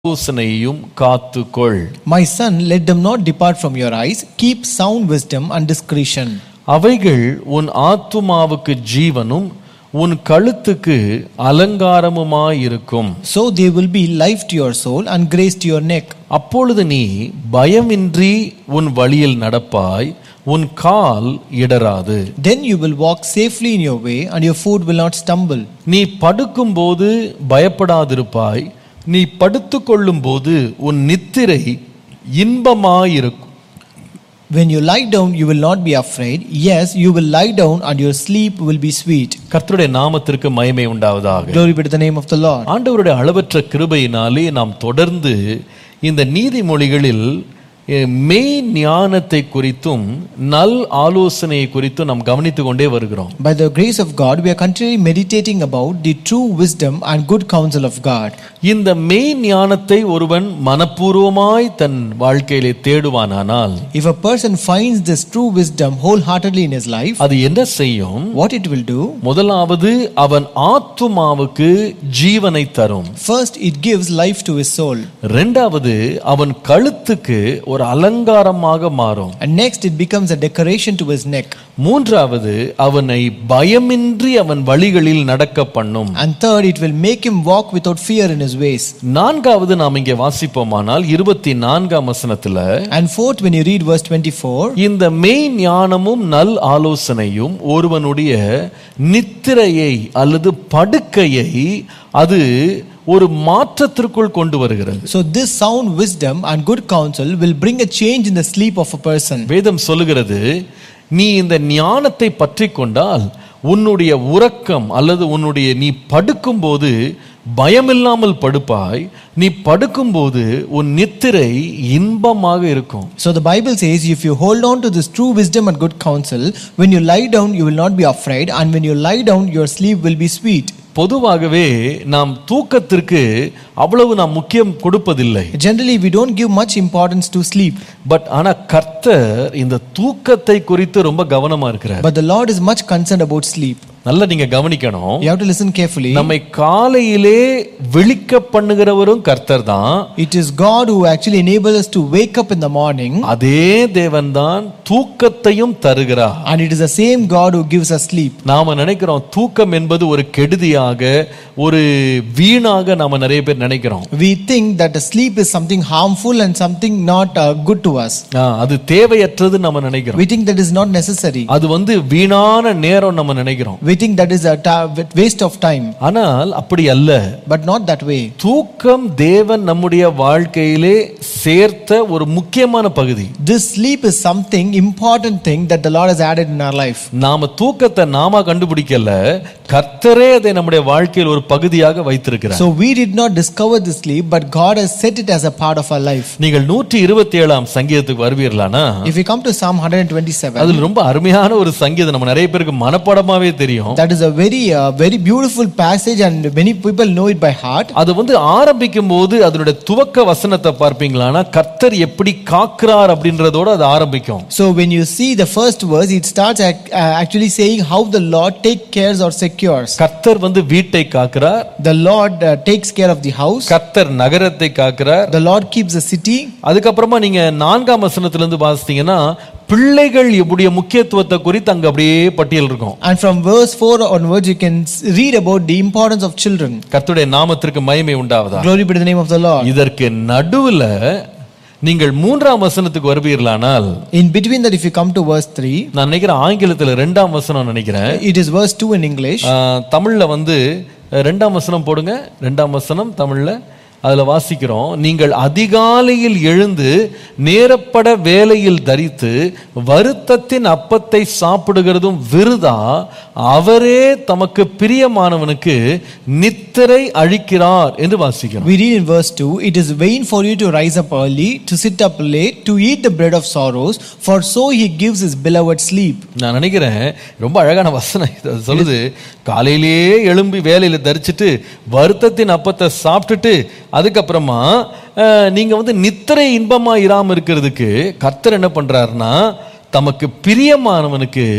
ஆலோசனையும் காத்துக்கொள் My son, let them not depart from your eyes. Keep sound wisdom and discretion. அவைகள் உன் ஆத்துமாவுக்கு ஜீவனும் உன் கழுத்துக்கு அலங்காரமுமாயிருக்கும் So they will be life to your soul and grace to your neck. அப்பொழுது நீ பயமின்றி உன் வழியில் நடப்பாய் உன் கால் இடராது Then you will walk safely in your way, and your foot will not stumble. நீ படுக்கும்போது பயப்படாதிருப்பாய் நீ படுத்துக்கொள்ளும் போது உன் நித்திரை இன்பமாயிருக்கும் When you lie down, you will not be afraid. Yes, you will lie down, and your sleep will be sweet. கர்த்தருடைய நாமத்திற்கு மகிமை உண்டாவதாக Glory be to the name of the Lord. ஆண்டவருடைய அளவற்ற கிருபையினாலே நாம் தொடர்ந்து இந்த நீதிமொழிகளில் அஹ், மெய் ஞானத்தை குறித்தும் நல் ஆலோசனையை குறித்தும் நாம் கவனித்து கொண்டே வருகிறோம் By the grace of God, we are continually meditating about the true wisdom and good counsel of God. இந்த மெய் ஞானத்தை ஒருவன் மனப்பூர்வமாய் தன் வாழ்க்கையிலே தேடுவானானால் If a person finds this true wisdom wholeheartedly in his life, அது என்ன செய்யும் what it will do? முதலாவது அவன் ஆத்துமாவுக்கு ஜீவனை தரும் First, it gives life to his soul. இரண்டாவது அவன் கழுத்துக்கு ஒரு அலங்காரமாக மாறும் And next, it becomes a decoration to his neck. மூன்றாவது அவனை பயமின்றி அவன் வழிகளில் நடக்க பண்ணும் And third, it will make him walk without fear in his ways. நான்காவது நாம் இங்கே வாசிப்போமானால் இருபத்தி நான்காம் வசனத்துல And fourth, when you read verse 24, இந்த மெய் ஞானமும் நல் ஆலோசனையும் ஒருவனுடைய நித்திரையை அல்லது படுக்கையை அது ஒரு மாற்றத்திற்குள் கொண்டு வருகிறது so this sound wisdom and good counsel will bring a change in the sleep of a person. வேதம் சொல்லுகிறது நீ இந்த ஞானத்தை பற்றி கொண்டால் உன்னுடைய உறக்கம் அல்லது உன்னுடைய நீ படுக்கும்போது பயமில்லாமல் படுப்பாய் நீ படுக்கும்போது உன் நித்திரை இன்பமாக இருக்கும் So the Bible says, if you hold on to this true wisdom and good counsel, when you lie down, you will not be afraid, and when you lie down, your sleep will be sweet. பொதுவாகவே நாம் தூக்கத்திற்கு அவ்வளவு நாம் முக்கியம் கொடுப்பதில்லை Generally, we don't give much importance to sleep, but ஆனா கர்த்தர் இந்த தூக்கத்தை குறித்து ரொம்ப கவனமா இருக்கிறார் but the Lord is much concerned about sleep. நல்லா நீங்க கவனிக்கணும் You have to listen carefully. நம்மை காலையிலே விழிக்க பண்ணுகிறவரும் கர்த்தர் தான் It is God who actually enables us to wake up in the morning, அதே தேவன்தான் தூக்கத்தையும் தருகிறார் and it is the same God who gives us sleep. நாம நினைக்கிறோம் தூக்கம் என்பது ஒரு கெடுதியாக ஒரு வீணாக நாம நிறைய பேர் நினைக்கிறோம் We think that the sleep is something harmful and something not uh, good to us. ஆ, அது தேவையற்றது நம்ம நினைக்கிறோம் We think that is not necessary. அது வந்து வீணான நேரம் நம்ம நினைக்கிறோம் We think that is a ta- waste of time, ஆனால் அப்படி அல்ல but not that way. தூக்கம் தேவன் நம்முடைய வாழ்க்கையிலே சேர்த்த ஒரு முக்கியமான பகுதி This sleep is something important thing that the Lord has added in our life. நாம தூக்கத்தை நாம கண்டுபிடிக்கல கர்த்தரே அதை நம்முடைய வாழ்க்கையில் ஒரு பகுதியாக வைத்திருக்கிறார் So we did not discover this sleep, but God has set it as a part of our life. நீங்கள் நூற்றி இருபத்தி ஏழாம் சங்கீதத்துக்கு வருவீர்களானா If we come to Psalm 127, அதுல ரொம்ப அருமையான ஒரு சங்கீதம் நம்ம நிறைய பேருக்கு மனப்படமாவே தெரியும் that is a very, uh, very beautiful passage, and many people know it by heart. அது வந்து ஆரம்பிக்கும் போது அதனுடைய துவக்க வசனத்தை பார்ப்பீங்களானா கர்த்தர் எப்படி காக்கிறார் அப்படின்றதோட அது ஆரம்பிக்கும் So when you see the first verse, it starts ac- uh, actually saying how the Lord take cares or secures. கர்த்தர் வந்து வீட்டை காக்கிறார் The Lord uh, takes care of the house. கர்த்தர் நகரத்தை காக்கிறார் The Lord keeps the city. அதுக்கப்புறமா நீங்க நான்காம் வசனத்துல இருந்து வாசித்தீங்கன்னா பிள்ளைகள் உடைய முக்கியத்துவத்தை குறித்து அங்க அப்படியே பட்டியல் இருக்கும் And from verse 4 onwards, you can s- read about the importance of children. கர்த்தருடைய நாமத்திற்கு மகிமை உண்டாவதா Glory be to the name of the Lord. இதற்கு நடுவுல நீங்கள் மூன்றாம் வசனத்துக்கு வருவீர்களானால் In between that, if you come to verse 3, நான் நினைக்கிறேன் ஆங்கிலத்துல ரெண்டாம் வசனம் நினைக்கிறேன் it is verse 2 in English. ஆ, தமிழ்ல வந்து அஹ், ரெண்டாம் வசனம் போடுங்க ரெண்டாம் வசனம் தமிழ்ல அதுல வாசிக்கிறோம் நீங்கள் அதிகாலையில் எழுந்து நேரப்பட வேலையில் தரித்து வருத்தத்தின் அப்பத்தை சாப்பிடுகிறதும் விருதா அவரே தமக்கு பிரியமானவனுக்கு நித்திரை அழிக்கிறார் என்று வாசிக்கிறோம் We read in verse 2 It is vain for you to rise up early, to sit up late, to eat the bread of sorrows, for so he gives his beloved sleep. நான் நினைக்கிறேன் ரொம்ப அழகான வசனம் இது அது சொல்லுது காலையிலேயே எழும்பி வேலையில தரிச்சிட்டு வருத்தத்தின் அப்பத்தை சாப்பிட்டுட்டு அதுக்கப்புறமா அஹ், நீங்க வந்து நித்திரை இன்பமா இராம இருக்கிறதுக்கு கர்த்தர் என்ன பண்றாருன்னா தமக்கு பிரியமானவனுக்கு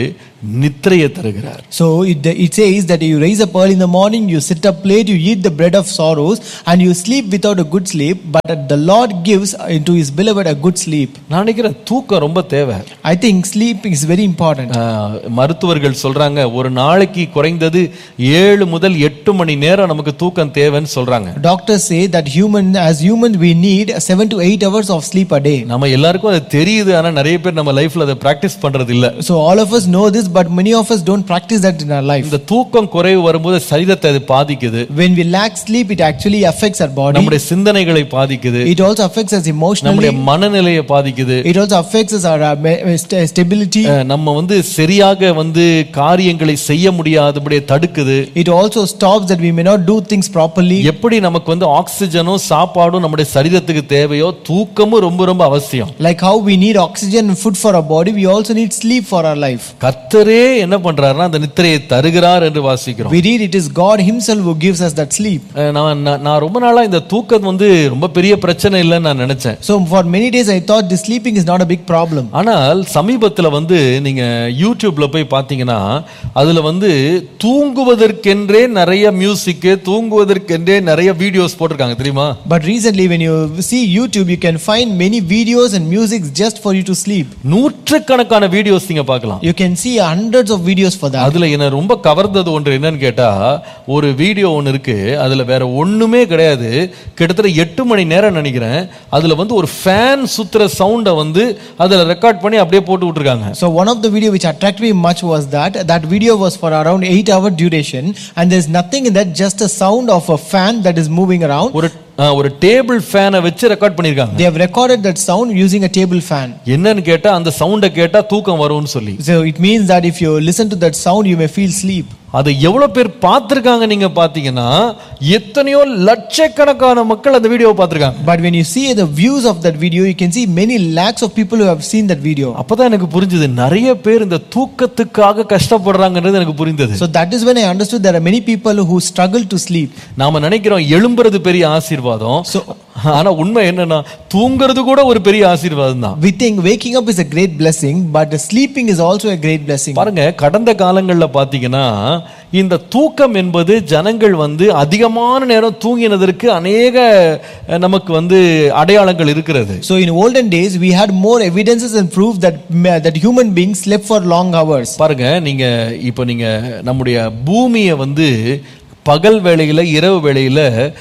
நித்திரையை தருகிறார் So it, it says that you raise up early in the morning, you sit up late, you eat the bread of sorrows, and you sleep without a good sleep. But the Lord gives into His beloved a good sleep. நான் நினைக்கிறேன் தூக்கம் ரொம்ப தேவை I think sleep is very important. ஆஹ், மருத்துவர்கள் சொல்றாங்க ஒரு நாளைக்கு குறைந்தது ஏழு முதல் எட்டு மணி நேரம் நமக்கு தூக்கம் தேவைன்னு சொல்றாங்க Doctors say that human, as humans, we need seven to eight hours of sleep a day. நம்ம எல்லாருக்கும் அது தெரியுது ஆனா நிறைய பேர் நம்ம லைஃப்ல அதை பிராக்டிஸ் பண்றது இல்ல So all of us know this, but many of us don't practice that in our life. இந்த தூக்கம் குறைவு வரும்போது சரீரத்தை அது பாதிக்குது When we lack sleep, it actually affects our body. நம்முடைய சிந்தனைகளை பாதிக்குது It also affects us நம்முடைய emotionally. மனநிலையை பாதிக்குது It also affects us our uh, me- st- stability. அஹ், நம்ம வந்து சரியாக வந்து காரியங்களை செய்ய முடியாதபடியே தடுக்குது It also stops that we may not do things properly. எப்படி நமக்கு வந்து ஆக்சிஜனும் சாப்பாடும் நம்முடைய சரீரத்துக்கு தேவையோ தூக்கமும் ரொம்ப ரொம்ப அவசியம் Like how we need oxygen and food for our body, we also need sleep for our life. கர்த்தரே என்ன பண்றாருன்னா அந்த நித்திரையை தருகிறார் என்று வாசிக்கிறோம் We read it is God Himself who gives us that sleep. அஹ், நான் நான்- நான் ரொம்ப நாளா இந்த தூக்கம் வந்து ரொம்ப பெரிய பிரச்சனை இல்லைன்னு நான் நினைச்சேன் So for many days I thought this sleeping is not a big problem. ஆனால் சமீபத்துல வந்து நீங்க யூடியூப்ல போய் பார்த்தீங்கன்னா அதுல வந்து தூங்குவதற்கென்றே நிறைய மியூசிக் தூங்குவதற்கென்றே நிறைய வீடியோஸ் போட்டிருக்காங்க தெரியுமா But recently, when you see YouTube, you can find many videos and music just for you to sleep. நூற்றுக்கணக்கான வீடியோஸ் நீங்க பார்க்கலாம் You can see hundreds of videos for that. அதுல என்ன ரொம்ப கவர்ந்தது ஒன்று என்னன்னு கேட்டா ஒரு வீடியோ ஒன்று இருக்கு அதுல வேற ஒண்ணுமே கிடையாது கிட்டத்தட்ட எட்டு மணி நேரம் நினைக்கிறேன் அதுல வந்து ஒரு ஃபேன் சுத்துற சவுண்டை வந்து அதுல ரெக்கார்ட் பண்ணி அப்படியே போட்டு விட்டுருக்காங்க So one of the video which attracted me much was that that video was for around eight hour duration, and there's nothing in that, just a sound of a fan that is moving around. ஒரு அஹ், ஒரு table ஃபேனை வச்சு record பண்ணிருக்காங்க They have recorded that sound using a table fan. என்னன்னு கேட்டா அந்த சவுண்டை கேட்டா தூக்கம் வரும்னு சொல்லி So it means that if you listen to that sound, you may feel sleep. அதை எவ்வளவு பேர் பார்த்திருக்காங்க நீங்க பாத்தீங்கன்னா எத்தனையோ லட்சக்கணக்கான மக்கள் அந்த வீடியோவை பார்த்திருக்காங்க But when you see the views of that video, you can see many lakhs of people who have seen that video. அப்பதான் எனக்கு புரிஞ்சது நிறைய பேர் இந்த தூக்கத்துக்காக கஷ்டப்படுறாங்கன்றது எனக்கு புரிந்தது So that is when I understood there are many people who struggle to sleep. நாம நினைக்கிறோம் எழும்புறது பெரிய ஆசீர்வாதம் So ஆனா உண்மை என்னன்னா தூங்குறது கூட ஒரு பெரிய ஆசீர்வாதம் தான் we think waking up is a great blessing, but sleeping is also a great blessing. பாருங்க கடந்த காலங்கள்ல பாத்தீங்கன்னா இந்த தூக்கம் என்பது ஜனங்கள் வந்து அதிகமான நேரம் தூங்கினதற்கு அநேக அஹ், நமக்கு வந்து அடையாளங்கள் இருக்கிறது So in olden days, we had more evidences and proof that that human beings slept for long hours. பாருங்க நீங்க இப்போ நீங்க நம்முடைய பூமியை வந்து பகல் வேளையில இரவு வேளையில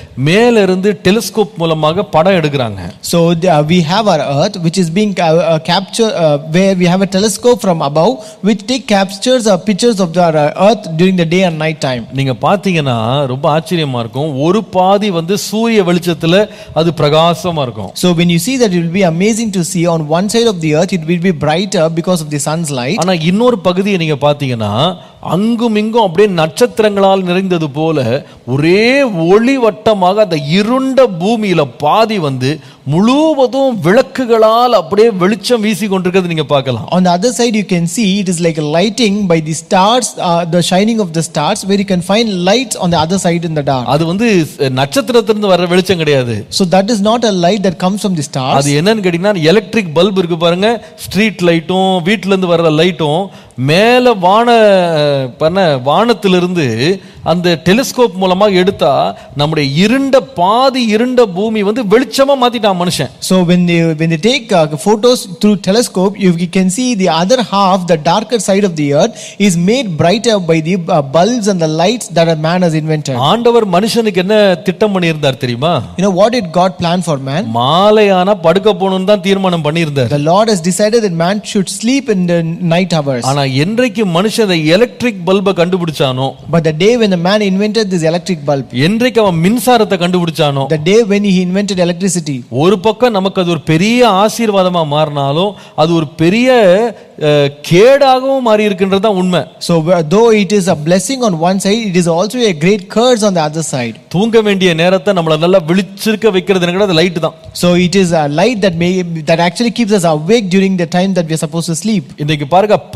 மேல இருந்து டெலிஸ்கோப் மூலமாக படம் எடுக்கிறாங்க So the- uh, we have our Earth, which is being uh, uh, captured, uh, where we have a telescope from above, which take captures or pictures of the uh, Earth during the day and night time. நீங்க பாத்தீங்கன்னா ரொம்ப ஆச்சரியமா இருக்கும் ஒரு பாதி வந்து சூரிய வெளிச்சத்துல அது பிரகாசமா இருக்கும் So when you see that, it will be amazing to see on one side of the Earth, it will be brighter because of the sun's light. ஆனா இன்னொரு பகுதியை நீங்க பாத்தீங்கன்னா அங்கும் இங்கும் அப்படியே நட்சத்திரங்களால் நிறைந்தது போல ஒரே ஒளி வட்டமாக அந்த இருண்ட பூமியில பாதி வந்து முழுவதும் விளக்குகளால் அப்படியே வெளிச்சம் வீசி கொண்டிருக்கிறது நீங்க பார்க்கலாம் On the other side, you can see it is like a lighting by the stars, uh, the shining of the stars, where you can find lights on the other side in the dark. அது வந்து நட்சத்திரத்திலிருந்து வர்ற வெளிச்சம் கிடையாது So that is not a light that comes from the stars. அது என்னன்னு கேட்டீங்கன்னா electric bulb இருக்கு பாருங்க ஸ்ட்ரீட் லைட்டும் வீட்ல இருந்து வர்ற லைட்டும் மேல வான பண்ண வானத்திலிருந்து அந்த டெலிஸ்கோப் மூலமாக எடுத்தா நம்முடைய இருண்ட பாதி இருண்ட பூமி வந்து வெளிச்சமா மாத்திட்டான் மனுஷன் So when they when they take uh, photos through telescope, you can see the other half, the darker side of the earth, is made brighter by the uh, bulbs and the lights that a man has invented. ஆண்டவர் மனுஷனுக்கு என்ன திட்டம் பண்ணியிருந்தார் தெரியுமா You know what did God plan for man? மாலையானா படுக்க போகணும்னு தான் தீர்மானம் பண்ணியிருந்தார் The Lord has decided that man should sleep in the night hours. ஆனா என்றைக்கு மனுஷன் இந்த எலக்ட்ரிக் பல்பை கண்டுபிடிச்சானோ But the day when the man invented this electric bulb, என்றைக்கு அவன் மின்சாரத்தை கண்டுபிடிச்சானோ the day when he invented electricity, ஒரு பக்கம் நமக்கு அது ஒரு பெரிய ஆசீர்வாதமா மாறினாலும் அது ஒரு பெரிய அஹ், கேடாகவும் மாறி இருக்கின்றது தான் உண்மை so where- though it is a blessing on one side, it is also a great curse on the other side. தூங்க வேண்டிய நேரத்தை நம்மள நல்லா விழிச்சிருக்க வைக்கிறது என்ன அது லைட் தான் So it is a light that may that actually keeps us awake during the time that we are supposed to sleep. இன்னைக்கு பாருங்க பகலை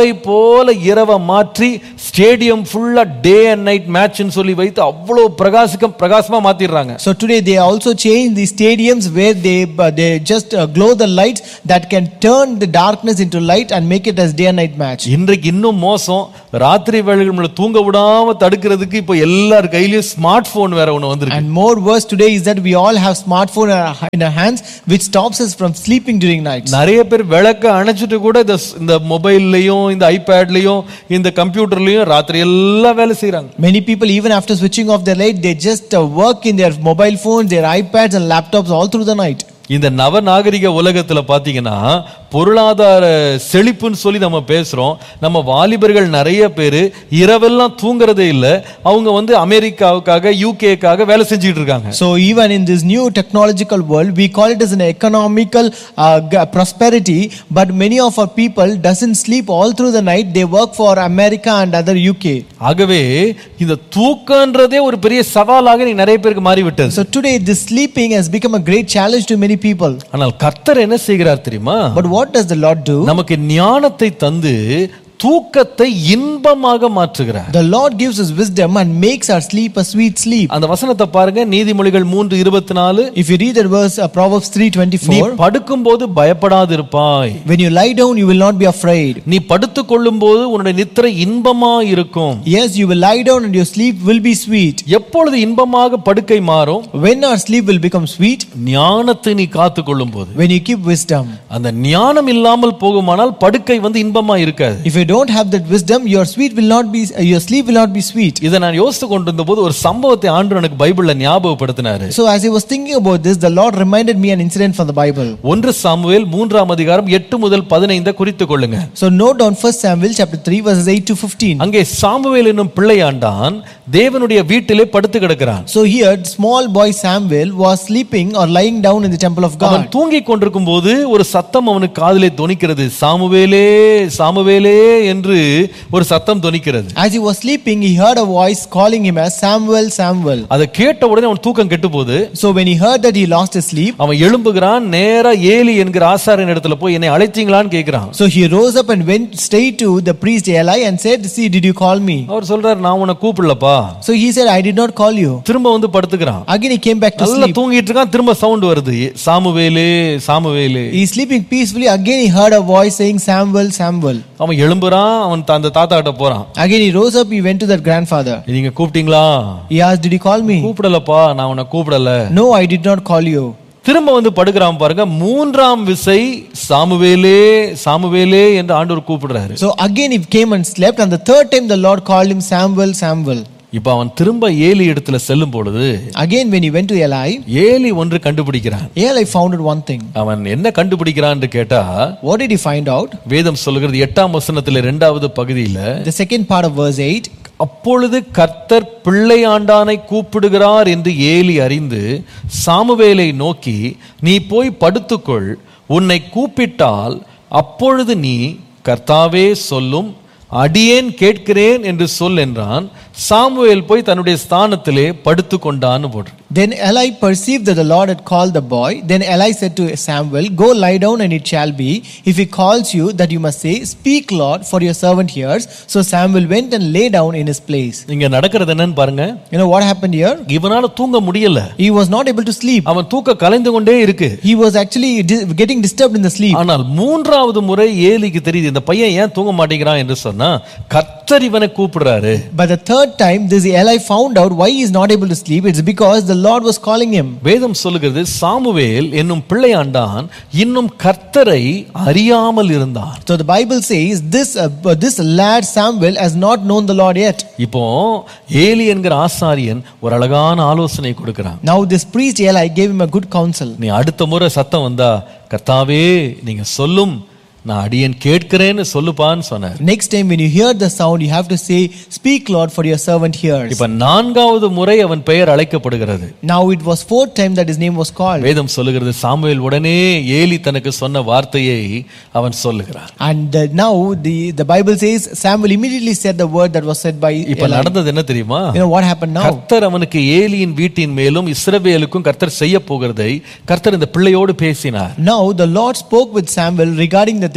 பகலை போல இரவை மாற்றி ஸ்டேடியம் ஃபுல்லா டே அண்ட் நைட் மேட்ச்னு சொல்லி வைத்து அவ்வளவு பிரகாசிக்கம் பிரகாசமா மாத்திடுறாங்க So today they also change the stadiums where they uh, they just uh, glow the lights that can turn the darkness into light and make it as day and night match. இன்றைக்கு இன்னும் மோசம் ராத்திரி வேளைகள் நம்மளை தூங்க விடாம தடுக்கிறதுக்கு இப்போ எல்லார் கையிலயும் ஸ்மார்ட் போன் வேற ஒண்ணு வந்திருக்கு And more worse today is that we all have smartphone in our- in our hands which stops us from sleeping during nights. நிறைய பேர் விளக்க அணைச்சிட்டு கூட இந்த ஸ்- இந்த மொபைல்லையும் இந்த ஐபேட்லயும் இந்த கம்ப்யூட்டர்லயும் ராத்திரி எல்லாம் வேலை செய்றாங்க Many people, even after switching off their light, they just uh, work in their mobile phones, their iPads, and laptops all through the night. இந்த நவநாகரிக உலகத்துல பாத்தீங்கன்னா பொருளாதார செழிப்புன்னு சொல்லி நம்ம பேசுறோம் நம்ம வாலிபர்கள் நிறைய பேர் இரவெல்லாம் தூங்குறதே இல்ல அவங்க வந்து அமெரிக்காவுக்காக யூகேக்காக வேலை செஞ்சுட்டு இருக்காங்க So even in this new technological world, we call it as an economical uh, g- prosperity. But many of our people doesn't sleep all through the night. They work for America and other UK. ஆகவே இந்த தூக்கன்றதே ஒரு பெரிய சவாலாக நீ நிறைய பேருக்கு மாறிவிட்டது So today, this sleeping has become a great challenge to many people. ஆனால் கர்த்தர் என்ன செய்கிறார் தெரியுமா But what does the Lord do? நமக்கு ஞானத்தை தந்து தூக்கத்தை இன்பமாக மாற்றுகிறார் The Lord gives us wisdom and makes our sleep a sweet sleep. அந்த வசனத்தை பாருங்க நீதிமொழிகள் மூன்று இருபத்தி நாலு If you read that verse, uh, Proverbs நீ 3:24, படுக்கும்போது பயப்படாதிருப்பாய் when you lie down, you will not be afraid. நீ படுத்துக் கொள்ளும் போது உன்னுடைய நித்திரை இன்பமா இருக்கும் Yes, you will lie down and your sleep will be sweet. எப்பொழுது இன்பமாக படுக்கை மாறும் When our sleep will become sweet, ஞானத்தை நீ காத்து கொள்ளும் போது when you keep wisdom. அந்த ஞானம் இல்லாமல் போகுமானால் படுக்கை வந்து இன்பமா இருக்காது If you don't have that wisdom, your sweet will not be, uh, your sleep will not be sweet. இதை நான் யோசித்து கொண்டிருந்த போது ஒரு சம்பவத்தை ஆண்டு எனக்கு பைபிள்ல ஞாபகப்படுத்தினாரு So as I was thinking about this, the Lord reminded me an incident from the Bible. ஒன்று சாமுவேல் மூன்றாம் அதிகாரம் எட்டு முதல் பதினைந்த குறித்துக் கொள்ளுங்க So note down 1 Samuel chapter 3 verses 8 to 15. அங்கே சாமுவேல் என்னும் பிள்ளையாண்டான் தேவனுடைய வீட்டிலே படுத்து கிடக்கிறான் So here, small boy Samuel was sleeping or lying down in the temple of அவன் God. தூங்கிக் கொண்டிருக்கும் போது ஒரு சத்தம் அவனுக்கு காதிலே தொனிக்கிறது சாமுவேலே சாமுவேலே என்று ஒரு சத்தம் தொனிக்கிறது As he was sleeping, he heard a voice calling him as Samuel, Samuel. அதை கேட்ட உடனே அவன் தூக்கம் கெட்டு போகுது So when he heard that he lost his sleep, அவன் எழும்புகிறான் நேரா ஏலி என்கிற ஆசாரியன் இடத்துல போய் என்னை அழைத்தீங்களான்னு கேட்கிறான் so he rose up and went straight to the priest Eli and said, See, did you call me? அவர் சொல்றாரு நான் உன்னை கூப்பிடலப்பா So he said, I did not call you. திரும்ப வந்து படுத்துக்கிறான் Again he came back to நல்லா sleep. தூங்கிட்டு இருக்கான் திரும்ப sound வருது சாமுவேலு சாமுவேலு He is sleeping peacefully. Again he heard a voice saying, Samuel, Samuel. அவன் எழும்புறான் அவன் த- அந்த தாத்தா கிட்ட போறான் Again he rose up, he went to that grandfather. நீங்க கூப்பிட்டீங்களா He asked, Did you call me? கூப்பிடலப்பா நான் உன்னை கூப்பிடல No, I did not call you. திரும்ப வந்து படுக்கிறான் பாருங்க மூன்றாம் விசை சாமுவேலே சாமுவேலே என்று ஆண்டவர் கூப்பிடுறாரு So again he came and slept, and the third time the Lord called him Samuel, Samuel. இப்ப அவன் திரும்ப ஏலி இடத்துல செல்லும் பொழுது Again, when he went to Eli, Eli ஒன்று கண்டுபிடிக்கிறான் Eli found out one thing. அவன் என்ன கண்டுபிடிக்கிறான்னு கேட்டா What did he find out? வேதம் சொல்லுகிறது எட்டாம் வசனத்துல இரண்டாவது பகுதியில The second part of verse 8 அப்பொழுது கர்த்தர் பிள்ளையாண்டானை கூப்பிடுகிறார் என்று ஏலி அறிந்து சாமுவேலை நோக்கி நீ போய் படுத்துக்கொள் உன்னை கூப்பிட்டால் அப்பொழுது நீ கர்த்தாவே சொல்லும் அடியேன் கேட்கிறேன் என்று சொல் என்றான் சாமுவேல் போய் தன்னுடைய ஸ்தானத்திலே படுத்து கொண்டான்னு போட்டு Then Eli perceived that the Lord had called the boy. Then Eli said to Samuel, Go lie down, and it shall be, if he calls you, that you must say, Speak, Lord, for your servant hears. So Samuel went and lay down in his place. இங்க நடக்கிறது என்னன்னு பாருங்க You know what happened here? இவனால தூங்க முடியல He was not able to sleep. அவன் தூக்க கலைந்து கொண்டே இருக்கு He was actually di- getting disturbed in the sleep. ஆனால் மூன்றாவது முறை ஏலிக்கு தெரியுது இந்த பையன் ஏன் தூங்க மாட்டேங்கிறான் என்று சொன்னா கர்த்தர் இவனை கூப்பிடுறாரு But the third time, this Eli found out why he is not able to sleep. It's because the Lord was calling him. வேதம் சொல்லுகிறது சாமுவேல் என்னும் பிள்ளையாண்டான் இன்னும் கர்த்தரை அறியாமல் இருந்தான் So the Bible says this uh, this lad Samuel has not known the Lord yet. இப்போ Eli என்கிற ஆசாரியன் ஒரு அழகான ஆலோசனை கொடுக்கிறான் Now this priest Eli gave him a good counsel. நீ அடுத்த முறை சத்தம் வந்தா கர்த்தாவே நீங்க சொல்லும் நான் அடியேன் கேட்கிறேன்னு சொல்லுப்பான்னு சொன்னார் Next time when you hear the sound, you have to say, "Speak, Lord, for your servant hears." இப்ப நான்காவது முறை அவன் பெயர் அழைக்கப்படுகிறது Now it was fourth time that his name was called, வேதம் சொல்லுகிறது சாமுவேல் உடனே ஏலி தனக்கு சொன்ன வார்த்தையை அவன் சொல்லுகிறான் and uh, now the the Bible says Samuel immediately said the word that was said by இப்ப Eli. நடந்தது என்ன தெரியுமா You know what happened now? கர்த்தர் அவனுக்கு ஏலியின் வீட்டின் மேலும் இஸ்ரவேலுக்கும் கர்த்தர் செய்ய போகிறதை கர்த்தர் இந்த பிள்ளையோடு பேசினார் Now the Lord spoke with Samuel regarding the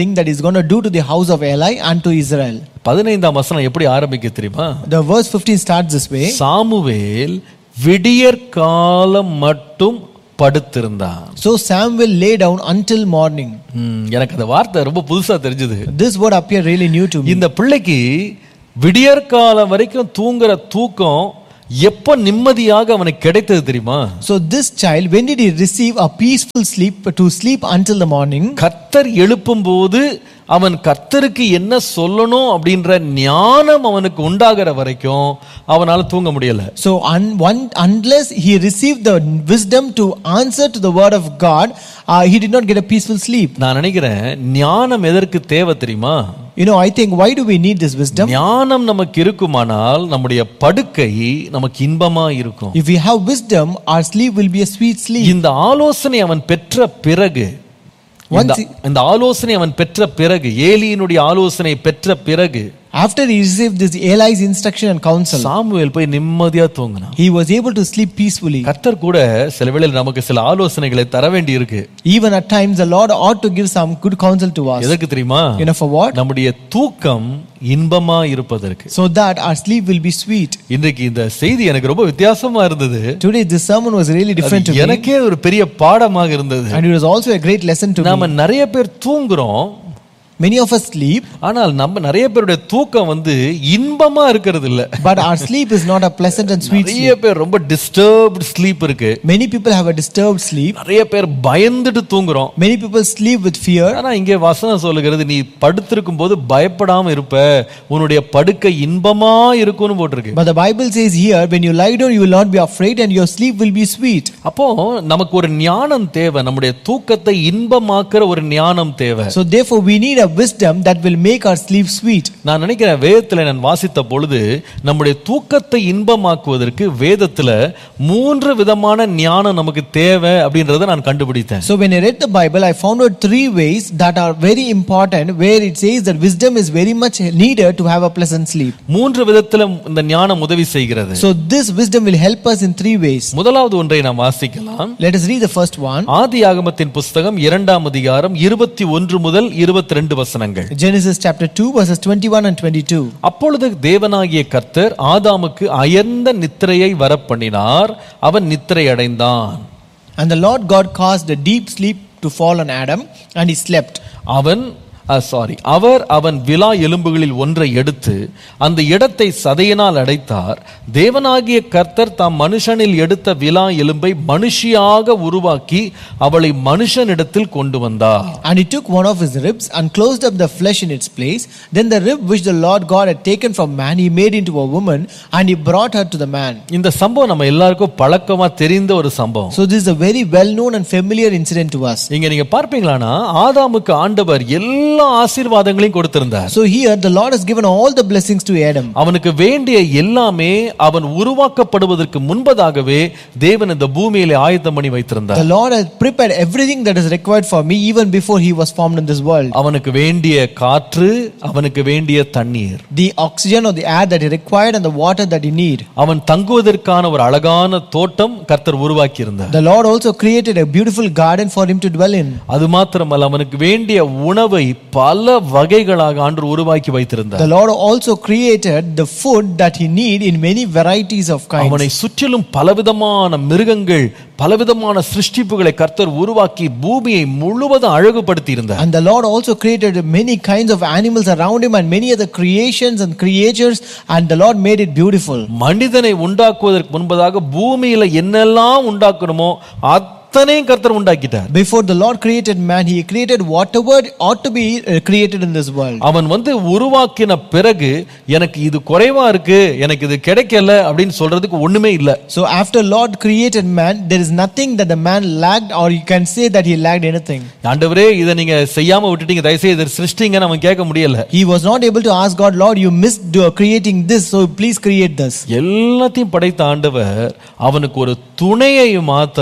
thing that he's going to do to the house of Eli and to Israel. பதினைந்தாம் வசனம் எப்படி ஆரம்பிக்க தெரியுமா The verse 15 starts this way. Samuel விடியற் காலம் மட்டும் படுத்திருந்தான் So Samuel lay down until morning. ம், எனக்கு அந்த வார்த்தை ரொம்ப புதுசா தெரிஞ்சது This word appeared really new to me. இந்த பிள்ளைக்கு விடியற் காலம் வரைக்கும் தூங்குற தூக்கம் எப்ப நிம்மதியாக அவனுக்கு கிடைத்தது தெரியுமா So this child, when did he receive a peaceful sleep to sleep until the morning? கர்த்தர் எழுப்பும் போது அவன் கர்த்தருக்கு என்ன சொல்லணும் அப்படின்ற ஞானம் அவனுக்கு உண்டாகிற வரைக்கும் அவனால தூங்க முடியல So un, one, unless he received the wisdom to answer to the word of God, uh, he did not get a peaceful sleep. நான் நினைக்கிறேன் ஞானம் எதற்கு தேவை தெரியுமா You know, I think why do we need this wisdom? ஞானம் நமக்கு இருக்குமானால் நம்முடைய படுக்கை நமக்கு இன்பமா இருக்கும் If we have wisdom, our sleep will be a sweet sleep. இந்த ஆலோசனை அவன் பெற்ற பிறகு இந்த- Once இந்த ஆலோசனை அவன் பெற்ற பிறகு ஏலியினுடைய ஆலோசனை பெற்ற பிறகு After he received this Eli's instruction and counsel, Samuel போய் நிம்மதியா தூங்கினான் he was able to sleep peacefully. கர்த்தர் கூட சில வேளையில் நமக்கு சில ஆலோசனைகளை தர வேண்டி இருக்கு Even at times, the Lord ought to give some good counsel to us. எதற்கு தெரியுமா You know, for what? நம்முடைய தூக்கம் இன்பமா இருப்பதற்கு So that our sleep will be sweet. இன்றைக்கு இந்த செய்தி எனக்கு ரொம்ப வித்தியாசமா இருந்தது Today, this sermon was really different to அது me, எனக்கே ஒரு பெரிய பாடமாக இருந்தது and it was also a great lesson to me. நாம நிறைய பேர் தூங்குறோம் Many of us sleep, ஆனால் நம்ம நிறைய பேருடைய தூக்கம் வந்து இன்பமா இருக்கிறது இல்ல but our sleep is not a pleasant and sweet sleep. நிறைய பேர் ரொம்ப டிஸ்டர்ப்டு ஸ்லீப் இருக்கு Many people have a disturbed sleep. நிறைய பேர் பயந்துட்டு தூங்குறோம் Many people sleep with fear. ஆனா இங்கே வசனம் சொல்லுகிறது நீ படுத்திருக்கும் போது பயப்படாம இருப்ப உன்னுடைய படுக்கை இன்பமா இருக்கும்னு போட்டிருக்கு But the Bible says here, when you lie down, you will not be afraid, and your sleep will be sweet. அப்போ நமக்கு ஒரு ஞானம் தேவை நம்முடைய தூக்கத்தை இன்பமாக்குற ஒரு ஞானம் தேவை So, therefore, we need a wisdom that will make our sleep sweet. நான் நினைக்கிறேன் வேதத்துல நான் வாசித்த பொழுது நம்முடைய தூக்கத்தை இன்பமாக்குவதற்கு வேதத்துல மூன்று விதமான ஞானம் நமக்கு தேவை அப்படின்றத நான் கண்டுபிடித்தேன் So, when I read the Bible, I found out three ways that are very important, where it says that wisdom is very much needed to have a pleasant sleep. மூன்று விதத்துல இந்த ஞானம் உதவி செய்கிறது So, this wisdom will help us in three ways. முதலாவது ஒன்றை நாம் வாசிக்கலாம் Let us read the first one ஆதி ஆகமத்தின் புஸ்தகம் இரண்டாம் அதிகாரம் இருபத்தி ஒன்று முதல் இருபத்தி ரெண்டு வசனங்கள் Genesis chapter 2, verses 21 and 22. அப்பொழுது தேவனாகிய கர்த்தர் ஆதாமுக்கு அயர்ந்த நித்திரையை வரப்பண்ணினார் அவன் நித்திரை அடைந்தான் And the Lord God caused a deep sleep to fall on Adam, and he slept. அவன் சாரி அவர் அவன் விலா எலும்புகளில் ஒன்றை எடுத்து அந்த இடத்தை சதையினால் அடைத்தார் தேவனாகிய கர்த்தர் தாம் மனுஷனில் எடுத்த விலா எலும்பை மனுஷியாக உருவாக்கி அவளை மனுஷனிடத்தில் கொண்டு வந்தார் And he took one of his ribs and closed up the flesh in its place. Then the rib which the Lord God had taken from man, he made into a woman, and he brought her to the man. இந்த சம்பவம் நம்ம எல்லாருக்கும் பழக்கமா தெரிந்த ஒரு சம்பவம் So, this is a very well known and familiar incident to us. இங்க நீங்க பார்ப்பீங்களானா ஆதாமுக்கு ஆண்டவர் எல்லா ஆசீர்வாதங்களையும் கொடுத்திருந்தார் So, here the Lord has given all the blessings to Adam. அவனுக்கு வேண்டிய எல்லாமே அவன் உருவாக்கப்படுவதற்கு முன்பதாகவே தேவன் இந்த பூமியிலே ஆயத்தம் பண்ணி வைத்திருந்தார் The Lord has prepared everything that is required for me even before he was formed in this world. அவனுக்கு வேண்டிய காற்று அவனுக்கு வேண்டிய தண்ணீர் The oxygen or the air that he required and the water that he need. அவன் தங்குவதற்கான ஒரு அழகான தோட்டம் கர்த்தர் உருவாக்கி இருந்தார் The Lord also created a beautiful garden for him to dwell in. அது மாத்திரமல்ல அவனுக்கு வேண்டிய உணவை பல வகைகளாக ஆண்டு உருவாக்கி வைத்திருந்தார் The Lord also created the food that he need in many varieties of kinds. அவனை சுற்றிலும் பலவிதமான மிருகங்கள் பலவிதமான சிருஷ்டிப்புகளை கர்த்தர் உருவாக்கி பூமியை முழுவதும் அழகுபடுத்தி இருந்தார் And the Lord also created many kinds of animals around him and many other creations and creatures, and the Lord made it beautiful. மனிதனை உண்டாக்குவதற்கு முன்பதாக பூமியில என்னெல்லாம் உண்டாக்கணுமோ அத்தனையும் கர்த்தர் உண்டாக்கிட்டார் Before the Lord created man, he created whatever ought to be uh, created in this world. அவன் வந்து உருவாக்கின பிறகு எனக்கு இது குறைவா இருக்கு எனக்கு இது கிடைக்கல அப்படின்னு சொல்றதுக்கு ஒண்ணுமே இல்ல So after Lord created man, there is nothing that the man lacked, or you can say that he lacked anything. ஆண்டவரே இதை நீங்க செய்யாம விட்டுட்டீங்க தயவுசெய்து இதை சிருஷ்டிங்கன்னு அவன் கேட்க முடியல He was not able to ask God, Lord, you missed uh, creating this, so please create this. எல்லாத்தையும் படைத்த ஆண்டவர் அவனுக்கு ஒரு துணையை மாத்திரம்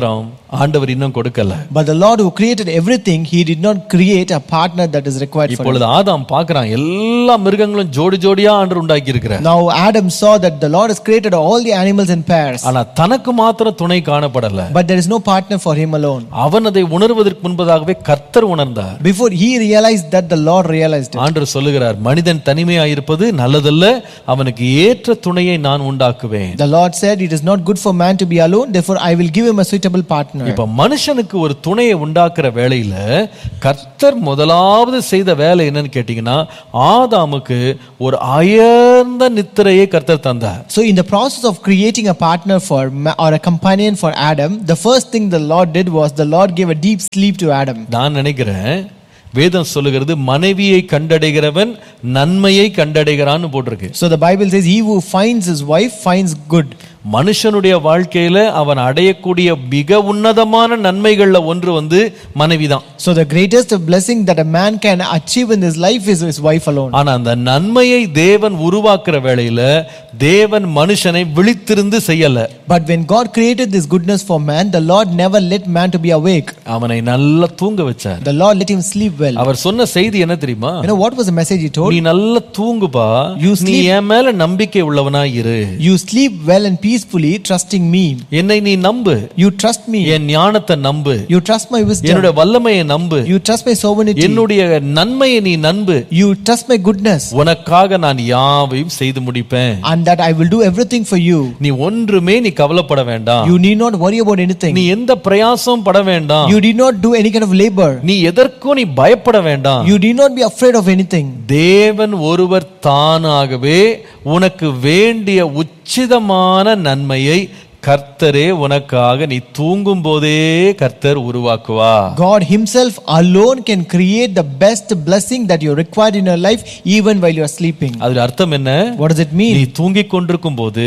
ஆண்டவர் இன்னும் கொடுக்கல But the Lord who created everything, He did not create a partner that is required for him. இப்பொழுது ஆதாம் பார்க்கறான் எல்லா மிருகங்களும் ஜோடி ஜோடியா ஆண்டவர் உண்டாக்கி இருக்கிறார் Now Adam saw that the Lord has created all the animals in pairs, ஆனா தனக்கு மாத்திரம் துணை காணப்படல but there is no partner for him alone. அவன் அதை உணர்வதற்கு முன்பதாகவே கர்த்தர் உணர்ந்தார் Before he realized that, the Lord realized it. ஆண்டவர் சொல்லுகிறார் மனிதன் தனிமையாயிருப்பது நல்லதல்ல அவனுக்கு ஏற்ற துணையை நான் உண்டாக்குவேன் The Lord said, It is not good for man to be alone, therefore I will give him a suitable partner. இப்ப மனுஷனுக்கு ஒரு துணையை உண்டாக்குற வேலையில கர்த்தர் முதலாவது செய்த வேலை என்னன்னு கேட்டீங்கன்னா ஆதாமுக்கு ஒரு அயர்ந்த நித்திரையை கர்த்தர் தந்தார் So, in the process of creating a partner for ma- or a companion for Adam, the first thing the Lord did was the Lord gave a deep sleep to Adam. நான் நினைக்கிறேன் வேதம் சொல்லுகிறது மனைவியை கண்டடைகிறவன் நன்மையை கண்டடைகிறான்னு போட்டிருக்கு So, the Bible says, He who finds his wife finds good. மனுஷனுடைய வாழ்க்கையில அவன் அடையக்கூடிய மிக உன்னதமான நன்மைகள்ல ஒன்று வந்து மனைவிதான் So, the greatest blessing that a man can achieve in his life is his wife alone. ஆனா அந்த நன்மையை தேவன் உருவாக்குற வேளையில தேவன் மனுஷனை விழித்திருந்து செய்யல But when God created this goodness for man, the Lord never let man to be awake. அவனை நல்லா தூங்க வச்சார் The Lord let him sleep well. அவர் சொன்ன செய்தி என்ன தெரியுமா You know what was the message he told? நீ நல்லா தூங்குப்பா You நீ என் மேல நம்பிக்கை உள்ளவனா இரு You sleep well and peacefully, trusting me. என்னை நீ நம்பு You trust me. என் ஞானத்தை நம்பு You trust my wisdom. என்னுடைய வல்லமையை நம்பு You trust my sovereignty. என்னுடைய நன்மையை நீ நம்பு You trust my goodness. உனக்காக நான் யாவையும் செய்து முடிப்பேன் And that I will do everything for you. நீ ஒன்றுமே நீ கவலைப்பட வேண்டாம் You need not worry about anything. நீ எந்த பிரயாசம் பட வேண்டாம் You need not do any kind of labor. நீ எதற்கும் நீ பயப்பட வேண்டாம் You need not be afraid of anything. தேவன் ஒருவர் தானாகவே உனக்கு வேண்டிய உச்சிதமான நன்மையை கர்த்தரே உனக்காக நீ தூங்கும் போதே கர்த்தர் உருவாக்குவா God Himself alone can create the best blessing that you require in your life even while you are sleeping. அதுல அர்த்தம் என்ன What does it நீ mean? தூங்கிக் கொண்டிருக்கும் போது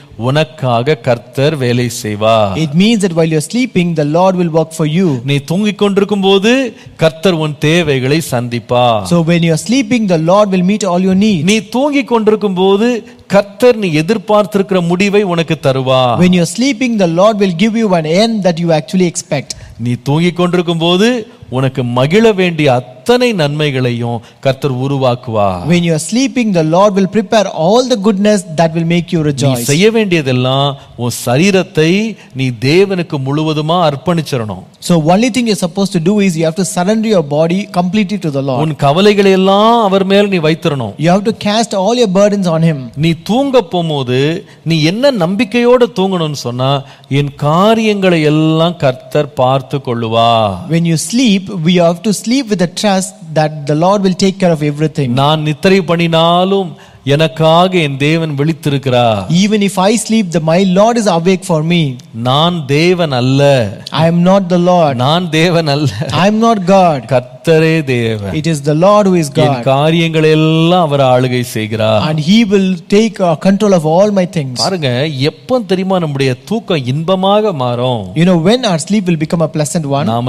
உனக்காக கர்த்தர் வேலை செய்வா It means that while you're sleeping, the Lord will work for you. நீ தூங்கிக் கொண்டிருக்கும் போது கர்த்தர் உன் தேவைகளை சந்திப்பா So when you're sleeping, the Lord will meet all your needs. நீ தூங்கிக் கொண்டிருக்கும் போது கர்த்தர் நீ எதிர்பார்த்திருக்கிற முடிவை உனக்கு தருவா When you're sleeping, the Lord will give you an end that you actually expect. நீ தூங்கிக் கொண்டிருக்கும் போது உனக்கு மகிழ வேண்டிய அத்தனை நன்மைகளையும் கர்த்தர் உருவாக்குவா When you're sleeping, the Lord will prepare all the goodness that will make you நீ rejoice. செய்ய வேண்டியதெல்லாம் உன் சரீரத்தை நீ தேவனுக்கு முழுவதுமா அர்ப்பணிச்சிடணும் So only thing you're supposed to do is you have to surrender your body completely to the Lord. உன் கவலைகளை எல்லாம் அவர் மேல் நீ வைத்திரணும் You have to cast all your burdens on Him. நீ தூங்க போகும்போது நீ என்ன நம்பிக்கையோட தூங்கணும்னு சொன்னா என் காரியங்களை எல்லாம் கர்த்தர் பார்த்து கொள்ளுவா When you sleep, we have to sleep with the trust that the Lord will take care of everything. நான் நித்திரை பண்ணினாலும் எனக்காக என் தேவன் விழித்திருக்கிறார் Even if I sleep, the, my Lord is awake for me. நான் தேவன் அல்ல I am not the Lord. நான் தேவன் அல்ல I am not God. கர்த்தரே தேவன் It is the Lord who is N God. காரியங்களை எல்லாம் அவர் ஆளுகை செய்கிறார் And He will take uh, control of all my things. பாருங்க எப்ப தெரியுமா நம்முடைய தூக்கம் இன்பமாக மாறும் You know, when our sleep will become a pleasant one, நாம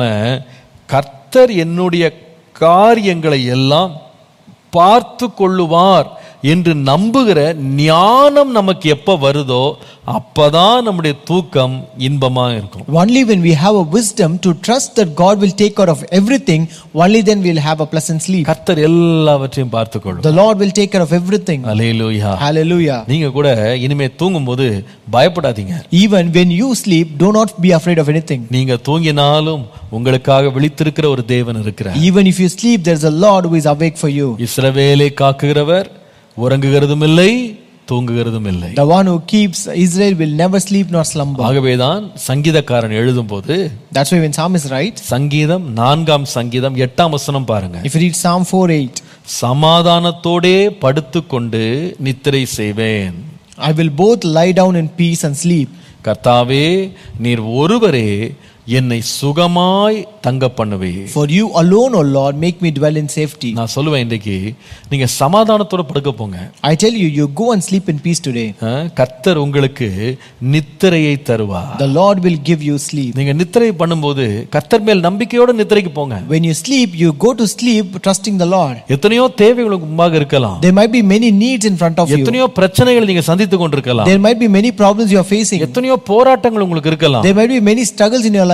கர்த்தர் என்னுடைய காரியங்களை எல்லாம் பார்த்து கொள்ளுவார் என்று நம்புகிற ஞானம் நமக்கு எப்ப வருதோ அப்பதான் நம்முடைய தூக்கம் இன்பமா இருக்கும் only when we have a wisdom to trust that God will take care of everything, only then we'll have a pleasant sleep. கர்த்தர் எல்லாவற்றையும் பார்த்து கொள்ளும் The Lord will take care of everything. Alleluia Hallelujah. நீங்க கூட இனிமே தூங்கும்போது பயப்படாதீங்க Even when you sleep, do not be afraid of anything. நீங்க தூங்கினாலும் உங்களுக்காக விழித்திருக்கிற ஒரு தேவன் இருக்கிறார் Even if you sleep, there's a Lord who is awake for you. இஸ்ரவேலை காக்குகிறவர் உறங்குகிறதும் இல்லை தூங்குகிறதும் இல்லை The one who keeps Israel will never sleep nor slumber. ஆகவேதான் சங்கீதக்காரன் எழுதும்போது That's why when Psalmist writes, சங்கீதம் நான்காம் சங்கீதம் எட்டாம் வசனம் பாருங்க if you read Psalm 4 8, சமாதானத்தோடே படுத்துக்கொண்டு நித்திரை செய்வேன் I will both lie down in peace and sleep. கர்த்தாவே நீர் ஒருவரே என்னை சுகமாய் தங்க பண்ணுவே For you alone, O Lord, make me dwell in safety. நான் சொல்லுவேன் இன்றைக்கு நீங்க சமாதானத்தோட படுக்க போங்க I tell you, you go and sleep in peace today. ஆ, கர்த்தர் உங்களுக்கு நித்திரையை தருவா The Lord will give you sleep. நீங்க நித்திரை பண்ணும்போது கர்த்தர் மேல் நம்பிக்கையோட நித்திரைக்கு போங்க When you sleep, you go to sleep trusting the Lord. எத்தனையோ தேவைகளுக்கு முன்பாக இருக்கலாம் There might be many needs in front of you. எத்தனையோ பிரச்சனைகள் நீங்க சந்தித்து கொண்டிருக்கலாம் There might be many problems you are facing. எத்தனையோ போராட்டங்கள் உங்களுக்கு இருக்கலாம் There might be many struggles in your life.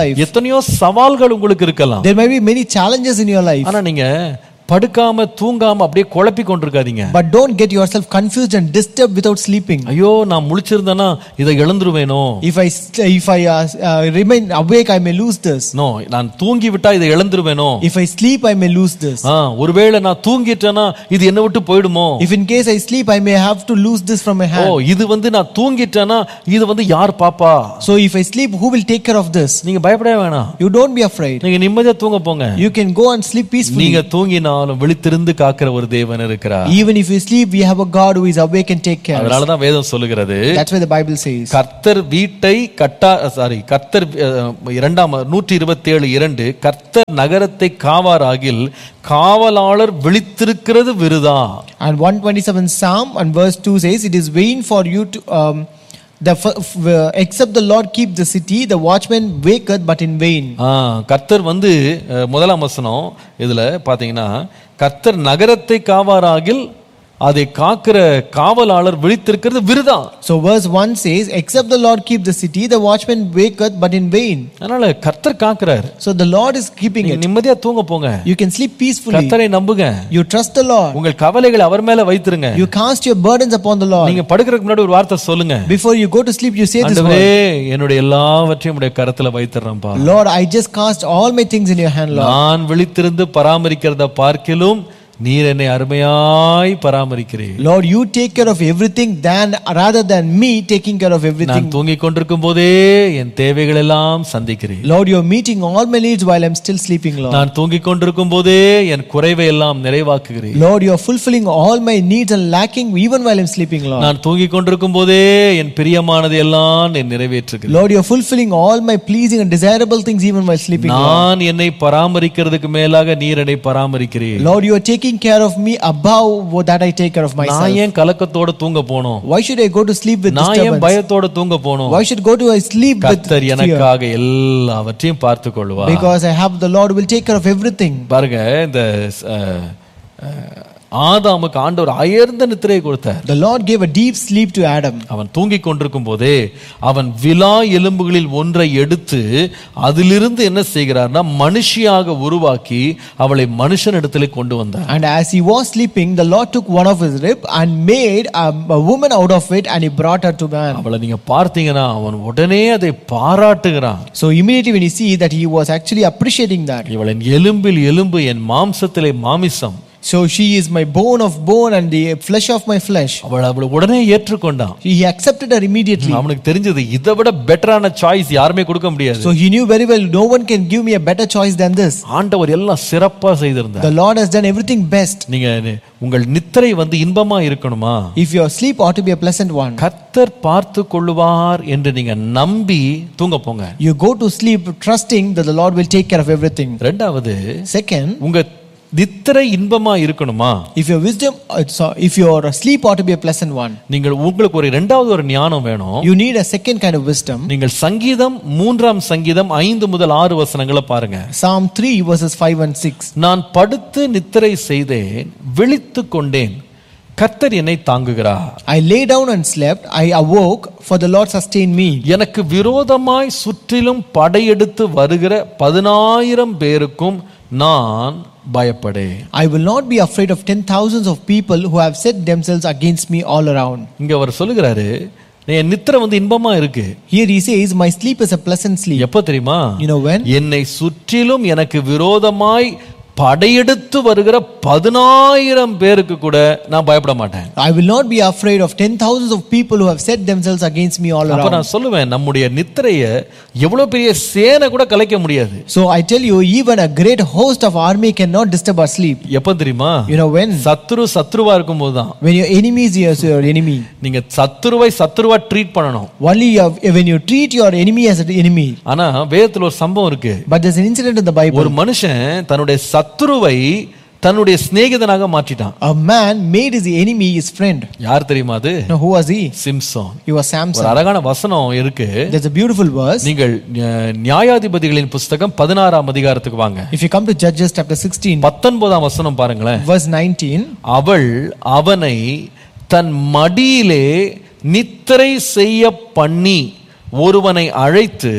life. எத்தனையோ சவால்கள் உங்களுக்கு இருக்கலாம் There may be many challenges in your life. ஆனா நீங்க படுக்காம தூங்காம அப்படியே குழப்பி கொண்டிருக்காதீங்க But don't get yourself confused and disturbed without sleeping. ஐயோ நான் முழிச்சிருந்தேனா இதை இழந்துருவேனோ If I if I uh, uh, remain awake, I may lose this. No நான் தூங்கி விட்டா இதை இழந்துருவேனோ If I sleep, I may lose this. ஆ, ஒருவேளை நான் தூங்கிட்டேனா இது என்ன விட்டு போயிடுமோ If in case I sleep, I may have to lose this from my O hand. இது வந்து நான் தூங்கிட்டேனா இது வந்து யார் பாப்பா So if I sleep, who will take care of this? நீங்க பயப்படவே வேணாம் You don't be afraid. நீங்க நிம்மதியா தூங்க போங்க You can go and sleep peacefully. நீங்க தூங்கினாலும் விழித்திருந்து காக்கிற ஒரு தேவன் இருக்கிறார் Even if you sleep, we have a God who is awake and take care. அதனாலதான் வேதம் சொல்லுகிறது That's why the Bible says. கர்த்தர் வீட்டை கட்டா சாரி கர்த்தர் அஹ், இரண்டாம் நூற்றி இருபத்தி ஏழு இரண்டு கர்த்தர் நகரத்தை காவாராகில் காவலாளர் விழித்திருக்கிறது விருதா And 127 Psalm and verse 2 says, It is vain for you to, um, the, f- f- uh, except the Lord keep the city, the watchman waketh but in vain. ஆ, கர்த்தர் வந்து அஹ், முதலாம் வசனம் இதுல பாத்தீங்கன்னா கர்த்தர் நகரத்தை காவாராகில் அதை காக்கிற காவலாளர் விழித்திருக்கிறது விருதா So verse 1 says, Except the Lord keep the city, the watchman waketh but in vain. அதனால கர்த்தர் காக்கிறார் So the Lord is keeping நீங்க it. நிம்மதியா தூங்க போங்க You can sleep peacefully. கர்த்தரை நம்புங்க You trust the Lord. உங்கள் கவலைகளை அவர் மேல வைத்திருங்க You cast your burdens upon the Lord. நீங்க படுக்கிறதுக்கு முன்னாடி ஒரு வார்த்தை சொல்லுங்க Before you go to sleep, you say this ஆண்டவரே word என்னுடைய எல்லாவற்றையும் உடைய கரத்துல வைத்துறேன்ப்பா Lord, I just cast all my things in your hand, Lord. நான் விழித்திருந்து பராமரிக்கிறத பார்க்கிலும் நீர் என்னை அருமையாய் பராமரிக்கிறீர் Lord, you take care of everything than rather than me taking care of everything. நான் தூங்கிக் கொண்டிருக்கும் போதே என் தேவைகள் எல்லாம் சந்திக்கிறீர் Lord, you're meeting all my needs while I'm still sleeping, Lord. நான் தூங்கிக் கொண்டிருக்கும் போதே என் குறைவை எல்லாம் நிறைவாக்குகிறீர் Lord, you're fulfilling all my needs and lacking even while I'm sleeping, Lord. நான் தூங்கிக் கொண்டிருக்கும் போதே என் பிரியமானதை எல்லாம் நீ நிறைவேற்றுகிறீர் Lord, you're fulfilling all my pleasing and desirable things even while sleeping, Lord. நான் என்னை பராமரிக்கிறதுக்கு மேலாக நீர் என்னை பராமரிக்கிறீர் Lord, you are taking care of me above what that I take care of myself. நான் ஏன் கலக்கத்தோட தூங்க போனோம் Why should I go to sleep with நான் ஏன் disturbance? பயத்தோட தூங்க போனோம் Why should go to I sleep with கர்த்தர் fear? எனக்காக எல்லாவற்றையும் பார்த்து கொள்வார் Because I have the Lord who will take care of everything. பாருங்க இந்த அஹ், அஹ், ஆதாமுக்கு ஆண்டவர் அயர்ந்த நித்திரையை கொடுத்தார் The Lord gave a deep sleep to Adam. அவன் தூங்கிக் கொண்டிருக்கும் போதே அவன் விலா எலும்புகளில் ஒன்றை எடுத்து அதிலிருந்து என்ன செய்கிறார்னா மனுஷியாக உருவாக்கி அவளை மனுஷனிடத்திலே கொண்டு வந்தார் And as he was sleeping, the Lord took one of his rib and made a, a woman out of it and he brought her to man. அவளை நீங்க பார்த்தீங்கன்னா அவன் உடனே அதை பாராட்டுகிறான் So immediately when you see that he was actually appreciating that. இவளின் எலும்பில் எலும்பு என் மாம்சத்திலே மாமிசம் So she is my bone of bone and the flesh of my flesh. அவள் அவளை உடனே ஏற்றுக்கொண்டான் He accepted her immediately. அவனுக்கு தெரிஞ்சது இதை விட பெட்டரான சாய்ஸ் யாருமே கொடுக்க முடியாது So he knew very well no one can give me a better choice than this. ஆண்டவர் எல்லாம் சிறப்பா செய்திருந்தார் The Lord has done everything best. நீங்க நி- உங்கள் நித்திரை வந்து இன்பமா இருக்கணுமா If your sleep ought to be a pleasant one, கர்த்தர் பார்த்து கொள்ளுவார் என்று நீங்க நம்பி தூங்க போங்க you go to sleep trusting that the Lord will take care of everything. ரெண்டாவது Second, உங்க நித்திரை இன்பமா இருக்கணுமா if your wisdom, uh, so if your sleep ought to be a pleasant one, நீங்கள் உங்களுக்கு ஒரு இரண்டாவது ஒரு ஞானம் வேணும் you need a second kind of wisdom. நீங்கள் சங்கீதம் மூன்றாம் சங்கீதம் ஐந்து முதல் ஆறு வசனங்களை பாருங்க Psalm 3 verses 5 and 6. நான் படுத்து நித்திரை செய்தேன் விழித்து கொண்டேன் கர்த்தர் என்னை தாங்குகிறார் I lay down and slept, I awoke, for the Lord sustained me. எனக்கு விரோதமாய் சுற்றிலும் படையெடுத்து வருகிற பதினாயிரம் பேருக்கும் நான் பயப்படேன் I will not be afraid of ten thousands of people who have set themselves against me all around. இங்க அவர் சொல்லுகிறாரு என் நித்திரை வந்து இன்பமா இருக்கு Here he says, My sleep is a pleasant sleep. எப்ப தெரியுமா You know when? என்னை சுற்றிலும் எனக்கு விரோதமாய் படையெடுத்து வருகிற பதினாயிரம் பேருக்கு கூட நான் பயப்பட மாட்டேன் I will not be afraid of ten thousands of people who have set themselves against me all அப்ப around. நான் சொல்லுவேன் நம்முடைய நித்திரைய எவ்வளவு பெரிய சேனை கூட கலைக்க முடியாது So I tell you, even a great host of army cannot disturb our sleep. எப்ப தெரியுமா You know when? சத்துரு சத்ருவா இருக்கும் போதுதான் When your enemy is your, your enemy. நீங்க சத்துருவை சத்துருவா ட்ரீட் பண்ணணும் Only you have- when you treat your enemy as an enemy. ஆனா வேதத்துல ஒரு சம்பவம் இருக்கு But there's an incident in the Bible. ஒரு மனுஷன் தன்னுடைய சத்துருவை தன்னுடைய சிநேகிதனாக மாற்றிட்டான் A man made his enemy his friend. யார் தெரியுமா அது Now who was he? Samson He was ஒரு Samson. அழகான வசனம் இருக்கு There's a beautiful verse. நீங்கள் அஹ், நியாயாதிபதிகளின் புஸ்தகம் பதினாறாம் அதிகாரத்துக்கு வாங்க If you come to Judges chapter 16, பத்தொன்பதாம் வசனம் பாருங்களேன் verse 19, அவள் அவனை தன் மடியிலே நித்திரை செய்ய பண்ணி ஒருவனை அழைத்து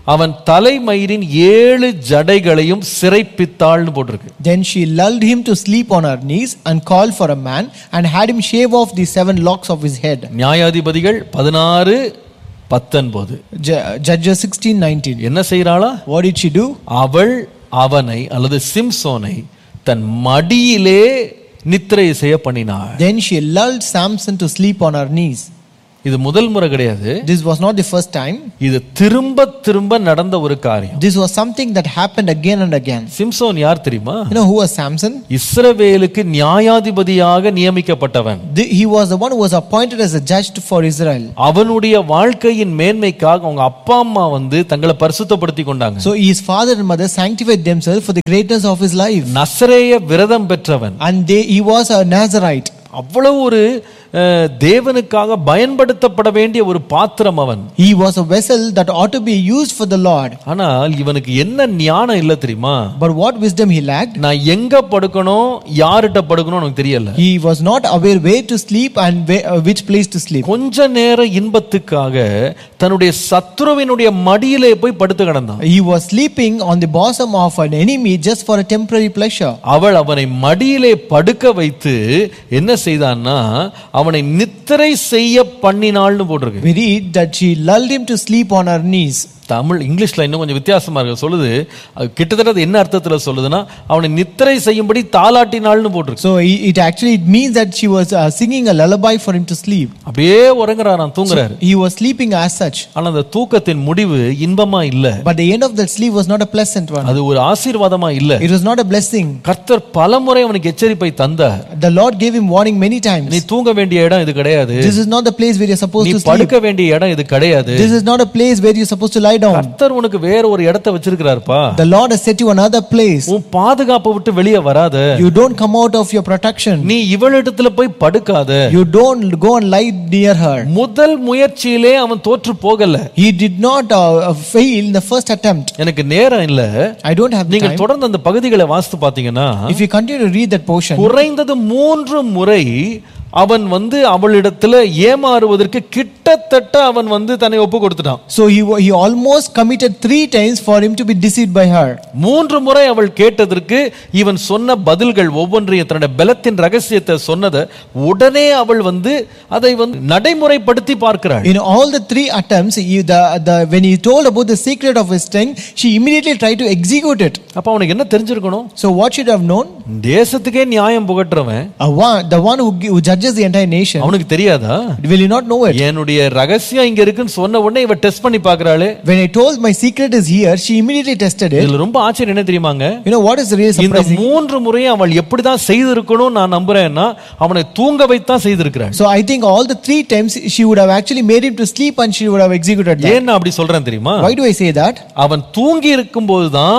அவன் தலைமயிரின் ஏழு ஜடைகளையும் சிறைப்பித்தாள்னு போட்டிருக்கு Then she lulled him to sleep on her knees and called for a man and had him shave off the seven locks of his head. நியாயாதிபதிகள் பதினாறு பத்தொன்பது Ju- Judges 16 19. என்ன செய்றாளா What did she do? அவள் அவனை அல்லது சிம்சோனை தன் மடியிலே நித்திரை செய்ய பண்ணினாள் Then she lulled Samson to sleep on her knees. இது முதல் முறை கிடையாது This was not the first time. இது திரும்ப திரும்ப நடந்த ஒரு காரியம் This was something that happened again and again. Samson யார் தெரியுமா You know who was Samson? இஸ்ரவேலுக்கு நியாயாதிபதியாக நியமிக்கப்பட்டவன் The- he was the one who was appointed as a judge for Israel. அவனுடைய வாழ்க்கையின் மேன்மைக்காக அவங்க அப்பா அம்மா வந்து தங்களை பரிசுத்தப்படுத்தி கொண்டாங்க So his father and mother sanctified themselves for the greatness of his life. நசரேய விரதம் பெற்றவன் And they, he was a Nazarite. அவ்வளவு ஒரு அஹ், தேவனுக்காக பயன்படுத்தப்பட வேண்டிய ஒரு பாத்திரம் அவன் He was a vessel that ought to be used for the Lord. ஆனால் இவனுக்கு என்ன ஞானம் இல்ல தெரியுமா But what wisdom he lacked? நான் எங்க படுக்கணும் யார்கிட்ட படுக்கணும் எனக்கு தெரியல He was not aware where to sleep and where, uh, which place to sleep. கொஞ்ச நேர இன்பத்துக்காக தன்னுடைய சத்ருவினுடைய மடியிலே போய் படுத்து கிடந்தான் He was sleeping on the bosom of an enemy just for a temporary pleasure. அவள் அவனை மடியிலே படுக்க வைத்து என்ன செய்தான்னா அவனை நித்திரை செய்ய பண்ணினாள்னு போட்டிருக்கு We read that she lulled him to sleep on her knees. Tamil இங்கிலீஷ்ல இன்னும் கொஞ்சம் வித்தியாசமா இருக்கு சொல்லுது அது கிட்டத்தட்ட அது என்ன அர்த்தத்துல சொல்லுதுன்னா அவனை நித்திரை செய்யும்படி தாலாட்டினாள்னு போட்டிருக்கு So it it actually it means that she was uh, singing a lullaby for him to sleep. அப்படியே உறங்குறாராம் தூங்குறாரு He was sleeping as such. ஆனா அந்த தூக்கத்தின் முடிவு இன்பமா இல்ல But the end of that sleep was not a pleasant one. அது ஒரு ஆசீர்வாதமா இல்ல It was not a blessing. கர்த்தர் பலமுறை அவனுக்கு எச்சரிப்பை தந்தார் The Lord gave him warning many times. நீ தூங்க வேண்டிய இடம் இது கிடையாது This is not the place where you're supposed நீ to sleep. படுக்க வேண்டிய இடம் இது கிடையாது This is not a place where you're supposed to lie down. கர்த்தர் உனக்கு வேற ஒரு இடத்தை வச்சிருக்கிறாருப்பா The Lord has set you another place. உன் பாதுகாப்பை விட்டு வெளியே வராத You don't come out of your protection. நீ இவளிடத்துல போய் படுக்காத You don't go and lie near her. முதல் முயற்சியிலே அவன் தோற்று போகல He did not uh, uh, fail in the first attempt. எனக்கு நேரம் இல்ல I don't have the நீங்க time. தொடர்ந்து அந்த பகுதிகளை வாசித்து பாத்தீங்கன்னா If you continue to read that portion, குறைந்தது மூன்று முறை அவன் வந்து அவளிடத்துல ஏமாறுவதற்கு கிட்டத்தட்ட அவன் வந்து தன்னை ஒப்பு கொடுத்துட்டான் so he, wa- he almost committed three times for him to be deceived by her. மூன்று முறை அவள் கேட்டதற்கு இவன் சொன்ன பதில்கள் ஒவ்வொன்றையும் தன்னுடைய பலத்தின் ரகசியத்தை சொன்னதை உடனே அவள் வந்து அதை வந்து நடைமுறைப்படுத்தி பார்க்கிறாள் In all the three attempts, he, the, the, when he told about the secret of his strength, she immediately tried to execute it. அப்ப அவனுக்கு என்ன தெரிஞ்சிருக்கணும் So what should have known? தேசத்துக்கே நியாயம் புகட்டுறவன் A one, the one who, gi- who judges the entire nation, அவனுக்கு தெரியாதா will he not know it? என்னுடைய ரகசியம் இங்க இருக்குன்னு சொன்ன உடனே இவ டெஸ்ட் பண்ணி பாக்குறாளே When I told my secret is here, she immediately tested it. இதுல ரொம்ப ஆச்சரியம் என்ன தெரியுமாங்க You know what is really இந்த surprising? மூன்று முறையும் அவள் எப்படிதான் செய்திருக்கணும் நான் நம்புறேன்னா அவனை தூங்க வைத்தான் செய்திருக்கிறாள் So I think all the three times she would have actually made him to sleep and she would have executed that. ஏன் நான் அப்படி சொல்றேன் தெரியுமா Why do I say that? அவன் தூங்கி இருக்கும்போதுதான்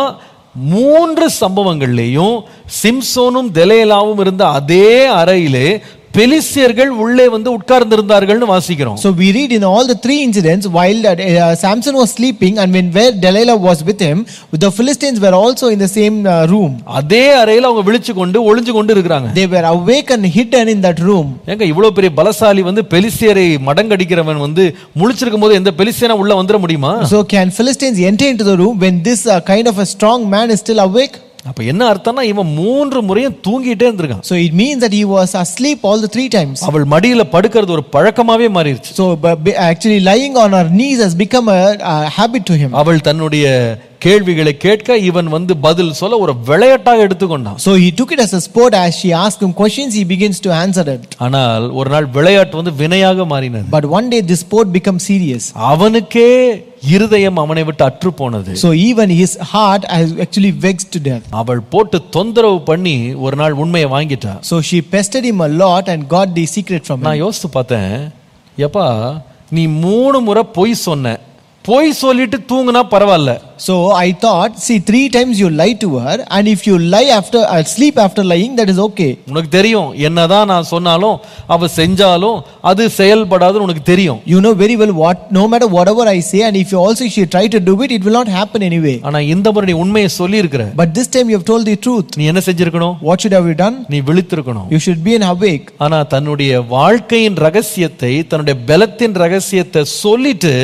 மூன்று சம்பவங்கள்லேயும் சிம்சோனும் தெலேலாவும் இருந்த அதே அறையிலே பெலிஸ்தியர்கள் உள்ளே வந்து உட்கார்ந்திருந்தார்கள்னு வாசிக்கிறோம் So we read in all the three incidents while that, uh, Samson was sleeping and when where Delilah was with him, the Philistines were also in the same uh, room. அதே அறையில அவங்க விழிச்சு கொண்டு ஒளிஞ்சு கொண்டு இருக்கிறாங்க They were awake and hidden in that room. ஏங்க இவ்வளவு பெரிய பலசாலி வந்து பெலிஸ்தியரை மடங்கடிக்கிறவன் வந்து முழிச்சிருக்கும் போது எந்த பெலிஸ்தியனா உள்ள வந்துட முடியுமா So can Philistines enter into the room when this uh, kind of a strong man is still awake? அப்ப என்ன அர்த்தம்னா இவன் மூன்று முறையும் தூங்கிட்டே இருந்திருக்கான் So it means that he was asleep all the three times. அவள் மடியில படுக்கிறது ஒரு பழக்கமாவே மாறிடுச்சு So but be- actually lying on her knees has become a, a habit to him. அவள் தன்னுடைய கேள்விகளை கேட்க இவன் வந்து பதில் சொல்ல ஒரு விளையாட்டாக எடுத்துக்கொண்டான் So he took it as a sport as she asked him questions, he begins to answer it. ஆனால் ஒரு நாள் விளையாட்டு வந்து வினையாக மாறினது But one day this sport becomes serious. அவனுக்கே இருதயம் அவனை விட்டு அற்று போனது So even his heart has actually vexed to death. அவள் போட்டு தொந்தரவு பண்ணி ஒரு நாள் உண்மையை வாங்கிட்டா So she pestered him a lot and got the secret from him. நான் யோசித்து பார்த்தேன் எப்பா நீ மூணு முறை பொய் சொன்ன பொய் சொல்லிட்டு தூங்குனா பரவாயில்ல So I thought, see, three times you lie to her, and if you lie after, uh, sleep after lying, that is okay. உனக்கு தெரியும் என்னதான் நான் சொன்னாலும் அவ செஞ்சாலும் அது செயல்படாதுன்னு உனக்கு தெரியும் You know very well what, no matter whatever I say, and if you also she try to do it, it will not happen anyway. ஆனா இந்த முறை நீ உண்மையை சொல்லி இருக்கிற But this time you have told the truth. நீ என்ன செஞ்சிருக்கணும் What should have you done? நீ விழித்திருக்கணும் You should be an awake. ஆனா தன்னுடைய வாழ்க்கையின் ரகசியத்தை தன்னுடைய பலத்தின் ரகசியத்தை சொல்லிட்டு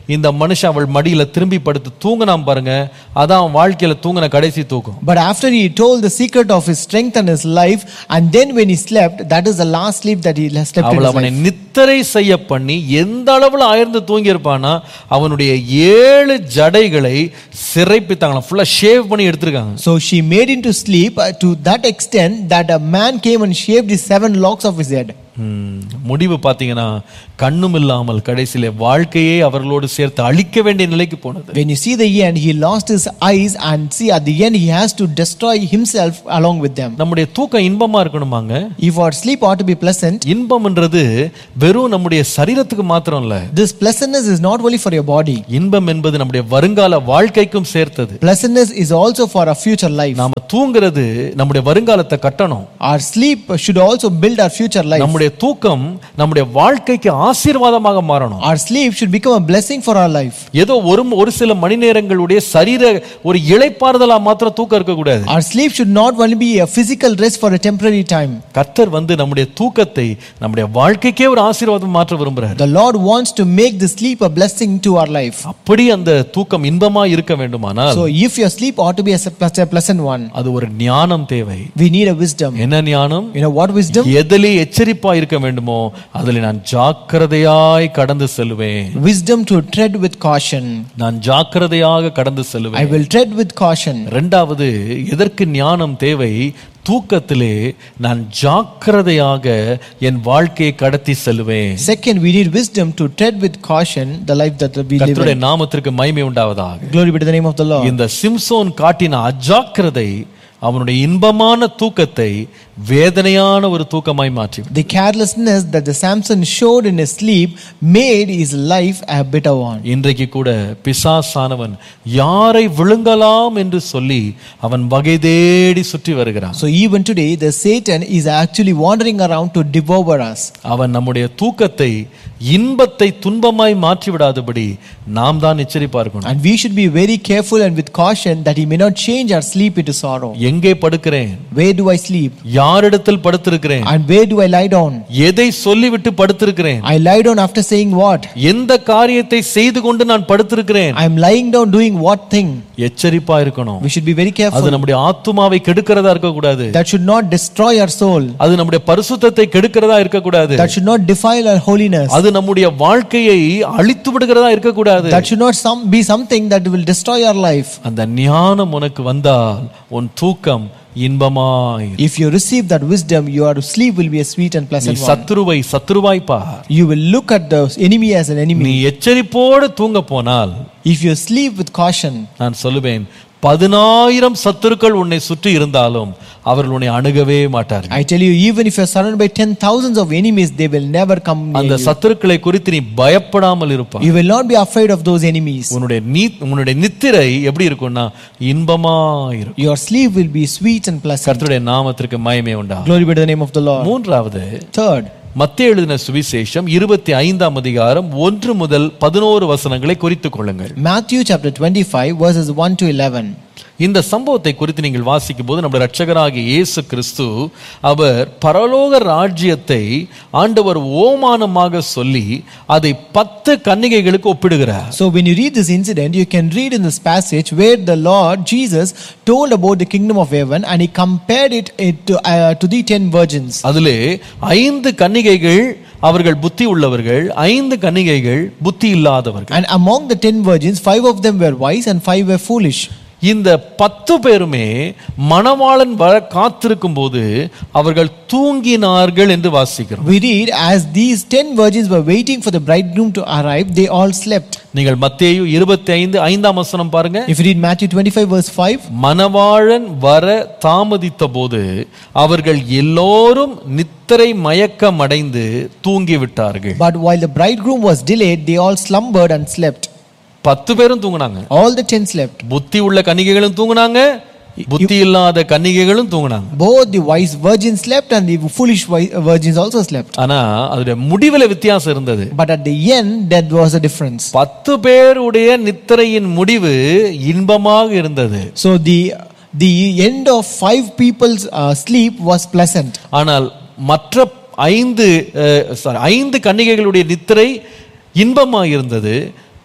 இந்த மனுஷன் அவள் மடியில திரும்பி படுத்து தூங்கினான் பாருங்க அதான் அவன் வாழ்க்கையில தூங்கின கடைசி தூக்கம் But after he told the secret of his strength and his life, and then when he slept, that is the last sleep that he slept in அவள் his அவனை life. நித்திரை செய்ய பண்ணி எந்த அளவுல ஆயிருந்து தூங்கி இருப்பானா அவனுடைய ஏழு ஜடைகளை சிறைப்பித்தாங்களாம் ஃபுல்லா ஷேவ் பண்ணி எடுத்திருக்காங்க So she made him to sleep uh, to that extent that a man came and shaved his seven locks of his head. ம், முடிவு பார்த்தீங்கன்னா கண்ணும் இல்லாமல் கடைசியில வாழ்க்கையே அவர்களோடு சேர்த்து அழிக்க வேண்டிய நிலைக்கு போனது When you see the end, he lost his eyes, and see at the end, he has to destroy himself along with them. நம்முடைய தூக்கம் இன்பமா இருக்கணுமாங்க If our sleep ought to be pleasant, இன்பம்ன்றது வெறும் நம்முடைய சரீரத்துக்கு மாத்திரம் இல்ல this pleasantness is not only for your body, இன்பம் என்பது நம்முடைய வருங்கால வாழ்க்கைக்கும் சேர்த்தது pleasantness is also for our future life. நாம தூங்குறது நம்முடைய வருங்காலத்தை கட்டணும் Our sleep should also build our future life. நம்முடைய தூக்கம் நம்முடைய வாழ்க்கைக்கு ஆசீர்வாதமாக மாறணும் Our sleep should become a blessing for our life. ஏதோ ஒரு ஒரு சில மணி நேரங்களுடைய சரீர ஒரு இளைப்பாறுதலா மாத்திரம் தூக்கம் இருக்கக்கூடாது Our sleep should not only be a physical rest for a temporary time. கர்த்தர் வந்து நம்முடைய தூக்கத்தை நம்முடைய வாழ்க்கைக்கே ஒரு ஆசீர்வாதம் மாற்ற விரும்புறார் The Lord wants to make the sleep a blessing to our life. அப்படி அந்த தூக்கம் இன்பமா இருக்க வேண்டுமானால் So, if your sleep ought to be a ple- a pleasant one, அது ஒரு ஞானம் தேவை we need a wisdom. என்ன ஞானம் You know what wisdom? எதிலே எச்சரிப்பா இருக்க வேண்டுமோ அதில் நான் ஜாக்கிரதையாய் கடந்து செல்வேன் Wisdom to tread with caution. நான் ஜாக்கிரதையாக கடந்து I செல்வேன் will tread with caution. ரெண்டாவது எதற்கு ஞானம் தேவை தூக்கத்திலே நான் ஜாக்கிரதையாக என் வாழ்க்கையை கடத்தி செல்வேன் Second, we need wisdom to tread with caution the life that we live கர்த்தருடைய in. நாமத்திற்கு மகிமை உண்டாவதாக Glory be to the name of the Lord. இந்த சிம்சோன் காட்டின அஜாக்கிரதை அவனுடைய இன்பமான தூக்கத்தை வேதனையான ஒரு தூக்கமாய் மாற்றி The carelessness that the Samson showed in his sleep made his life a bitter one. இன்றைக்கு கூட பிசாசானவன் யாரை விழுங்கலாம் என்று சொல்லி அவன் வகை தேடி சுற்றி வருகிறான் So even today, the Satan is actually wandering around to devour us. அவன் நம்முடைய தூக்கத்தை இன்பத்தை துன்பமாய் மாற்றி விடாதபடி நாம் தான் எச்சரிப்பா இருக்கணும் And we should be very careful and with caution that he may not change our sleep into sorrow. எங்கே படுக்கிறேன் Where do I sleep? யாரிடத்தில் படுத்திருக்கிறேன் And where do I lie down? எதை சொல்லிவிட்டு படுத்திருக்கிறேன் I lie down after saying what? எந்த காரியத்தை செய்து கொண்டு நான் படுத்திருக்கிறேன் I am lying down doing what thing? எச்சரிப்பா இருக்கணும் We should be very அது careful. நம்முடைய ஆத்துமாவை கெடுக்கிறதா இருக்கக்கூடாது That should not destroy our soul. அது நம்முடைய பரிசுத்தத்தை கெடுக்கிறதா இருக்கக்கூடாது That should not defile our holiness. அது நம்முடைய வாழ்க்கையை அழித்து விடுகிறதா இருக்கக்கூடாது That should not some, be something that will destroy our life. அந்த ஞானம் உனக்கு வந்தால் உன் தூக்கம் இன்பமாய் If you receive that wisdom, your sleep will be a sweet and நீ pleasant one. சத்துருவை சத்துருவாய் பார் You will look at the enemy as an நீ enemy. எச்சரிப்போடு தூங்க போனால் If you sleep with caution, நான் சொல்லுவேன் பதினாயிரம் சத்துருக்கள் உன்னை சுற்றி இருந்தாலும் அவர்கள் உன்னை அணுகவே மாட்டார்கள் I tell you, even if you're surrounded by ten thousands of enemies, they will never come near அந்த you. சத்துருக்களை குறித்து நீ பயப்படாமல் இருப்பாய் You will not be afraid of those enemies. உன்னுடைய நீ உன்னுடைய நித்திரை எப்படி இருக்கும்னா இன்பமா இருக்கும் Your sleep will be sweet and pleasant. கர்த்தருடைய நாமத்திற்கு மயமே உண்டா Glory be to the name of the Lord. மூன்றாவது Third, மத்திய எழுதின சுவிசேஷம் இருபத்தி ஐந்தாம் அதிகாரம் ஒன்று முதல் பதினோரு வசனங்களை குறித்துக் கொள்ளுங்கள் Matthew chapter 25, verses 1 to 11. இந்த சம்பவத்தை குறித்து நீங்கள் வாசிக்கும் போது நம்முடைய ரட்சகராகிய இயேசு கிறிஸ்து அவர் பரலோக ராஜ்யத்தை ஆண்டவர் ஓமானமாக சொல்லி அதை பத்து கன்னிகைகளுக்கு ஒப்பிடுகிறார் So, when you read this incident, you can read in this passage where the Lord Jesus told about the kingdom of heaven and he compared it it to, uh, to the ten virgins. அதிலே ஐந்து கன்னிகைகள் அவர்கள் புத்தி உள்ளவர்கள் ஐந்து கன்னிகைகள் புத்தி இல்லாதவர்கள் And among the ten virgins, five of them were wise and five were foolish. இந்த பத்து பேருமே மணவாளன் வர காத்திருக்கும் போது அவர்கள் தூங்கினார்கள் என்று வாசிக்கிறோம் We read, as these ten virgins were waiting for the bridegroom to arrive, they all slept. நீங்கள் மத்தேயு இருபத்தி ஐந்து ஐந்தாம் வசனம் பாருங்க If you read Matthew 25, verse 5, மணவாளன் வர தாமதித்த போது அவர்கள் எல்லோரும் நித்திரை மயக்கம் அடைந்து தூங்கி விட்டார்கள் but while the bridegroom was delayed, they all slumbered and slept. பத்து பேரும் தூங்குனாங்க All the ten slept. புத்தி உள்ள கன்னிகைகளும் தூங்குனாங்க புத்தி இல்லாத கன்னிகைகளும் தூங்குனாங்க Both the wise virgins slept and the foolish wi- virgins also slept. ஆனா அதோட முடிவுல வித்தியாசம் இருந்தது But at the end, there was a difference. பத்து பேருடைய நித்திரையின் முடிவு இன்பமாக இருந்தது So the the end of five people's uh, sleep was pleasant. ஆனால் மற்ற ஐந்து அஹ், sorry, ஐந்து கன்னிகைகளுடைய நித்திரை இன்பமாக இருந்தது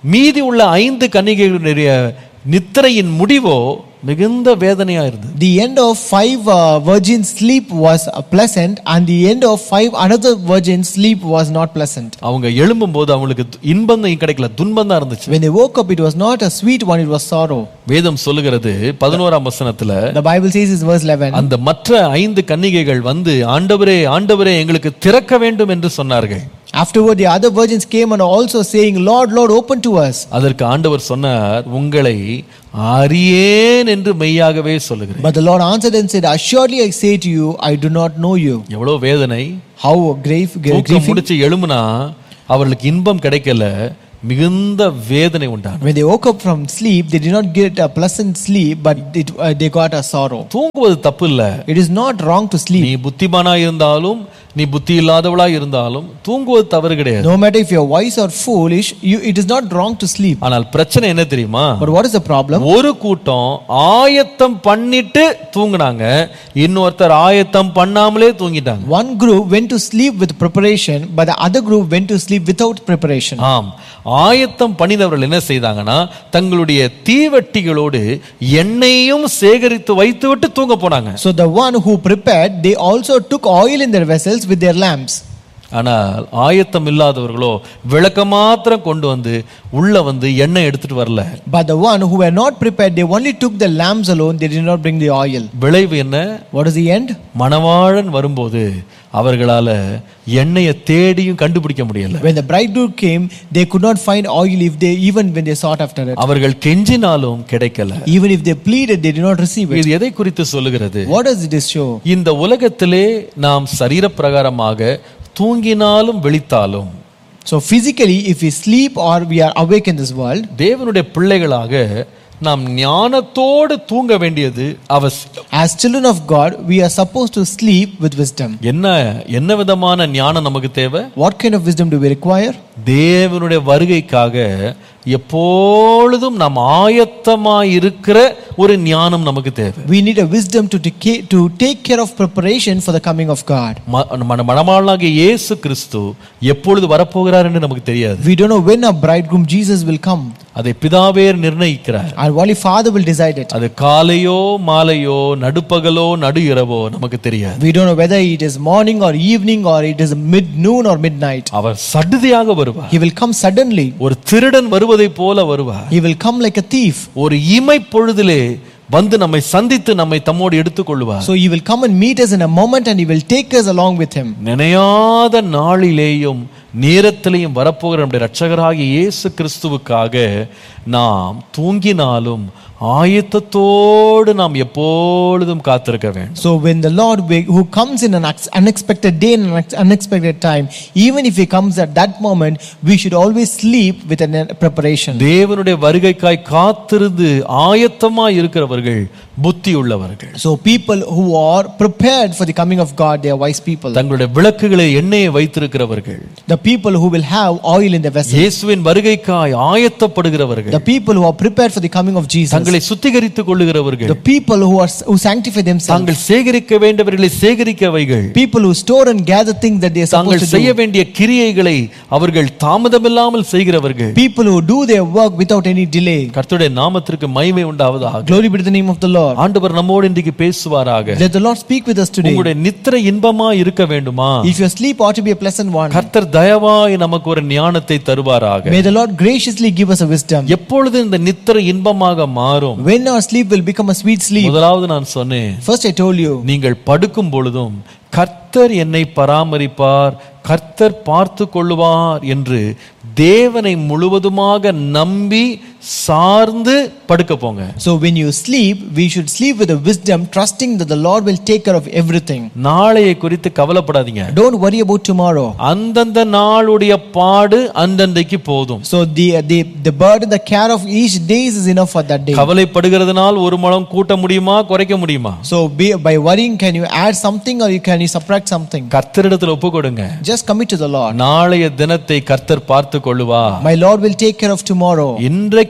மீதி உள்ள ஐந்து கன்னிகைகளுடைய நித்திரையின் முடிவோ மிகுந்த வேதனையா இருந்தது The end of five uh, virgins' sleep was uh, pleasant, and the end of five another virgins' sleep was not pleasant. அவங்க எழும்பும் போது அவங்களுக்கு து- இன்பம் தான் கிடைக்கல துன்பம் தான் இருந்துச்சு When they woke up, it was not a sweet one, it was sorrow. வேதம் சொல்லுகிறது பதினோராம் வசனத்துல The Bible says in verse 11 அந்த மற்ற ஐந்து கன்னிகைகள் வந்து ஆண்டவரே ஆண்டவரே எங்களுக்கு திறக்க வேண்டும் என்று சொன்னார்கள் Afterward, the other virgins came and also saying, Lord, Lord, open to us. அதற்கு ஆண்டவர் சொன்னார் உங்களை அறியேன் என்று மெய்யாகவே சொல்லுகிறேன் But the Lord answered and said, Assuredly I say to you, I do not know you. எவ்வளவு வேதனை How grave, தூக்கம் grieving. முடிச்சு எழுமுனா அவர்களுக்கு இன்பம் கிடைக்கல மிகுந்த வேதனை உண்டான When they woke up from sleep, they did not get a pleasant sleep, but it, uh, they got a sorrow. தூங்குவது தப்பு இல்ல It is not wrong to sleep. நீ புத்திமானா இருந்தாலும் நீ புத்தி இல்லாதவளா இருந்தாலும் தூங்குவது தவறு கிடையாது No matter if you're wise or foolish, you, it is not wrong to sleep. ஆனால் பிரச்சனை என்ன தெரியுமா But what is the problem? ஒரு கூட்டம் ஆயத்தம் பண்ணிட்டு தூங்குனாங்க இன்னொருத்தர் ஆயத்தம் பண்ணாமலே தூங்கிட்டாங்க One group went to sleep with preparation, but the other group went to sleep without preparation. ஆம் ஆயத்தம் பண்ணினவர்கள் என்ன செய்தாங்கன்னா தங்களுடைய தீவட்டிகளோடு எண்ணெயையும் சேகரித்து வைத்துவிட்டு தூங்க போனாங்க So the one who prepared, they also took oil in their vessels with their lamps. ஆனால் ஆயத்தம் இல்லாதவர்களோ விளக்க மாத்திரம் கொண்டு வந்து உள்ள வந்து எண்ணெய் எடுத்துட்டு வரல But the one who were not prepared, they only took the lamps alone, they did not bring the oil. விளைவு என்ன What is the end? மணவாளன் வரும்போது அவர்களால எண்ணெயை தேடியும் கண்டுபிடிக்க முடியல When the bridegroom came, they could not find oil if they even when they sought after it. அவர்கள் கெஞ்சினாலும் கிடைக்கல Even if they pleaded, they did not receive it. இது eதை குறித்து சொல்லுகிறது What does this show? இந்த உலகத்திலே நாம் சரீரப்பிரகாரமாக தூங்கினாலும் விழித்தாலும் So physically, if we sleep or we are awake in this world, தேவனுடைய பிள்ளைகளாக நாம் ஞானத்தோடு தூங்க வேண்டியது அவசியம் as children of God, we are supposed to sleep with wisdom. என்ன என்ன விதமான ஞானம் நமக்கு தேவை What kind of wisdom do we require? தேவனுடைய வருகைக்காக எப்பொழுதும் நாம் ஆயத்தமாய் இருக்கிற ஒரு ஞானம் நமக்கு தேவை We need a wisdom to take, to take care of preparation for the coming of God. ம- மன- மணவாளனாகிய இயேசு கிறிஸ்து எப்பொழுது வரப்போகிறார் என்று நமக்கு தெரியாது We don't know when our bridegroom Jesus will come, அதை பிதாவே நிர்ணயிக்கிறார் and only Father will decide it. அது காலையோ மாலையோ நடுப்பகலோ நடு இரவோ நமக்கு தெரியாது We don't know whether it is morning or evening or it is mid noon or midnight. அவர் சடுதியாக வருவார் He will come suddenly. ஒரு திருடன் வருவதைப் போல வருவார் He will come like a thief. ஒரு இமை பொழுதிலே வந்து நம்மை சந்தித்து நம்மை தம்மோடு எடுத்துக்கொள்வார் So he will come and meet us in a moment and he will take us along with him. நினையாத நாளிலேயும் நேரத்திலேயும் வரப்போகிற நம்முடைய இரட்சகராகிய இயேசு கிறிஸ்துவுக்காக நாம் தூங்கினாலும் ஆயத்தத்தோடு நாம் எப்பொழுதும் காத்திருக்க வேண்டும் So when the Lord wi- who comes in an ex- unexpected day and an ex- unexpected time, even if he comes at that moment, we should always sleep with a preparation. தேவனுடைய வருகைக்காய் காத்திருந்து ஆயத்தமாய் இருக்கிறவர்கள் புத்தி உள்ளவர்கள் So people who are prepared for the coming of God, they are wise people. தங்களுடைய விளக்குகளை எண்ணெயை வைத்திருக்கிறவர்கள் The people who will have oil in the vessel. இயேசுவின் வருகைக்காய் ஆயத்தப்படுகிறவர்கள் The people who are prepared for the coming of Jesus. தங்களை சுத்திகரித்துக் கொள்ளுகிறவர்கள் The people who are who sanctify themselves. தாங்கள் சேகரிக்க வேண்டியவர்களை சேகரிக்கவைகள் People who store and gather things that they are தாங்கள் supposed to செய்ய do. வேண்டிய கிரியைகளை அவர்கள் தாமதமில்லாமல் செய்கிறவர்கள் People who do their work without any delay. கர்த்தருடைய நாமத்திற்கு மகிமை உண்டாவதாக Glory be to the name of the Lord. ஆண்டவர் நம்மோடு இன்றைக்கு பேசுவாராக Let the Lord speak with us today. உங்களுடைய நித்திரை இன்பமா இருக்க வேண்டுமா If your sleep ought to be a pleasant one, கர்த்தர் தயவாய் நமக்கு ஒரு ஞானத்தை தருவாராக may the Lord graciously give us a wisdom. எப்பொழுது இந்த நித்திரை இன்பமாக மாறும் When our sleep will become a sweet sleep. முதலாவது நான் சொன்னேன் First, I told you, நீங்கள் படுக்கும் பொழுதும் கர்த்தர் என்னை பராமரிப்பார் கர்த்தர் பார்த்து கொள்ளுவார் என்று தேவனை முழுவதுமாக நம்பி சார்ந்து படுக்க போங்க so when you sleep, we should sleep with a wisdom, trusting that the Lord will take care of everything. நாளையை குறித்து கவலைப்படாதீங்க Don't worry about tomorrow. அந்தந்த நாளுடைய பாடு அந்தந்தைக்கு போதும் So the the the burden, the care of each day is enough for that day. கவலைப்படுகிறதுனால் ஒரு முழம் கூட்ட முடியுமா குறைக்க முடியுமா So be, by worrying, can you add something or you can you subtract something? கர்த்தரிடத்தில் ஒப்பு கொடுங்க Just commit to the Lord. நாளைய தினத்தை கர்த்தர் பார்த்து கொள்ளுவா My Lord will take care of tomorrow. இன்றைக்கு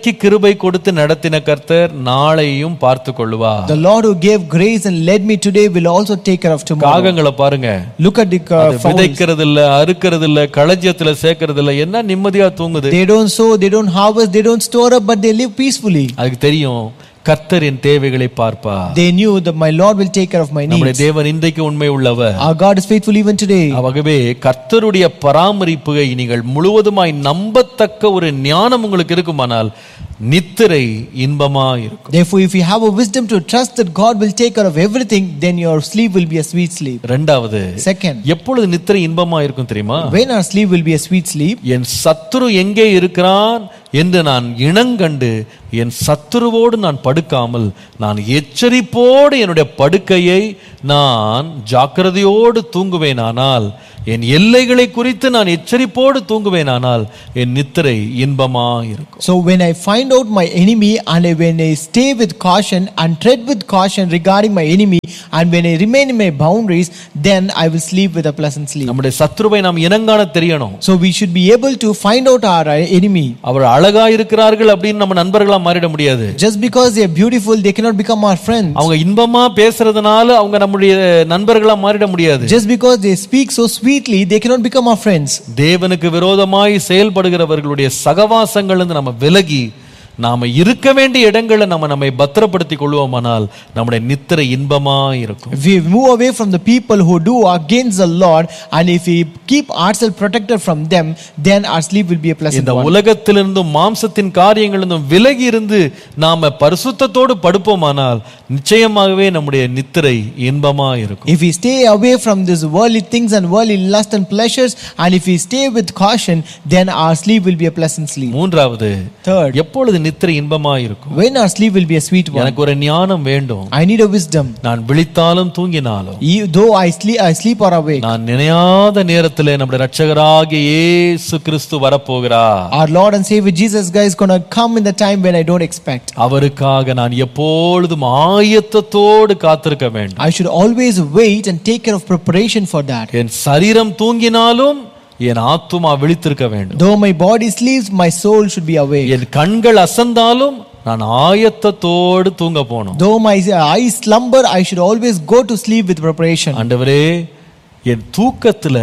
இன்றைக்கு கிருபை கொடுத்து நடத்தின கர்த்தர் நாளையும் பார்த்து கொள்ளுவார் The Lord who gave grace and led me today will also take care of tomorrow. காகங்களை பாருங்க Look at the uh, அது விதைக்கிறது இல்ல அறுக்கிறது இல்ல களஞ்சியத்துல சேர்க்கறது இல்ல என்ன நிம்மதியா தூங்குது They don't sow, they don't harvest, they don't store up, but they live peacefully. அதுக்கு தெரியும் கர்த்தர் என் தேவைகளை பார்ப்பார் They knew that my Lord will take care of my நம்முடைய needs. தேவன் இன்றைக்கு உண்மை உள்ளவர் Our God is faithful even today. ஆகவே கர்த்தருடைய பராமரிப்பை நீங்கள் முழுவதுமாய் நம்பத்தக்க ஒரு ஞானம் உங்களுக்கு இருக்குமானால் நித்திரை இன்பமா இருக்கும் Therefore, if you have a wisdom to trust that God will take care of everything, then your sleep will be a sweet sleep. ரெண்டாவது Second, எப்பொழுது நித்திரை இன்பமா இருக்கும் தெரியுமா when our sleep will be a sweet sleep, என் சத்துரு எங்கே இருக்கிறான் என்று நான் இனங்கண்டு என் சத்துருவோடு நான் படுக்காமல் நான் எச்சரிப்போடு என்னுடைய படுக்கையை நான் ஜாக்கிரதையோடு தூங்குவேனானால் என் எல்லைகளை குறித்து நான் எச்சரிப்போடு தூங்குவேனானால் என் நித்திரை இன்பமா இருக்கும் so when I find out my enemy and when I stay with caution and tread with caution regarding my enemy, and when I remain in my boundaries, then I will sleep with a pleasant sleep. நம்முடைய சத்துருவை நாம் இனங்காண தெரியணும் So we should be able to find out our uh, enemy. அவர் அழகா இருக்கிறார்கள் அப்படின்னு நம்ம நண்பர்களா மாறிட முடியாது Just because they are beautiful, they cannot become our friends. அவங்க இன்பமா பேசுறதுனால அவங்க நம்முடைய நண்பர்களா மாறிட முடியாது Just because they speak so sweetly, they cannot become our friends. தேவனுக்கு விரோதமாய் செயல்படுகிறவர்களுடைய சகவாசங்கள் நம்ம விலகி நாம இருக்க வேண்டிய இடங்களை நம்ம நம்மை பத்திரப்படுத்திக் கொள்வோமானால் நம்முடைய நித்திரை இன்பமா இருக்கும் If we move away from the people who do against the Lord, and if we keep ourselves protected from them, then our sleep will be a pleasant இந்த one. உலகத்திலிருந்தும் மாம்சத்தின் காரியங்களிலிருந்தும் விலகி இருந்து நாம பரிசுத்தத்தோடு படுப்போமானால் நிச்சயமாகவே நம்முடைய நித்திரை இன்பமா இருக்கும் If we stay away from these worldly things and worldly lust and pleasures, and if we stay with caution, then our sleep will be a pleasant sleep. மூன்றாவது Third, எப்பொழுது நித்திரை இன்பமா இருக்கும் when our sleep will be a sweet one. எனக்கு ஒரு ஞானம் வேண்டும் I need a wisdom. நான் விழித்தாலும் தூங்கினாலும் E- Though I sleep, I sleep or awake. நான் நினையாத நேரத்திலே நம்முடைய ரட்சகராகிய இயேசு கிறிஸ்து வரப்போகிறார் Our Lord and Savior Jesus Christ is gonna come in the time when I don't expect. அவருக்காக நான் எப்பொழுதும் ஆயத்தத்தோடு காத்திருக்க வேண்டும் I should always wait and take care of preparation for that. என் சரீரம் தூங்கினாலும் என் ஆத்துமா விழித்திருக்க வேண்டும் Though my body sleeps, my soul should be awake. என் கண்கள் அசந்தாலும் நான் ஆயத்தத்தோடு தூங்க போகணும் Though my eyes slumber, I should always go to sleep with preparation. ஆண்டவரே என் தூக்கத்துல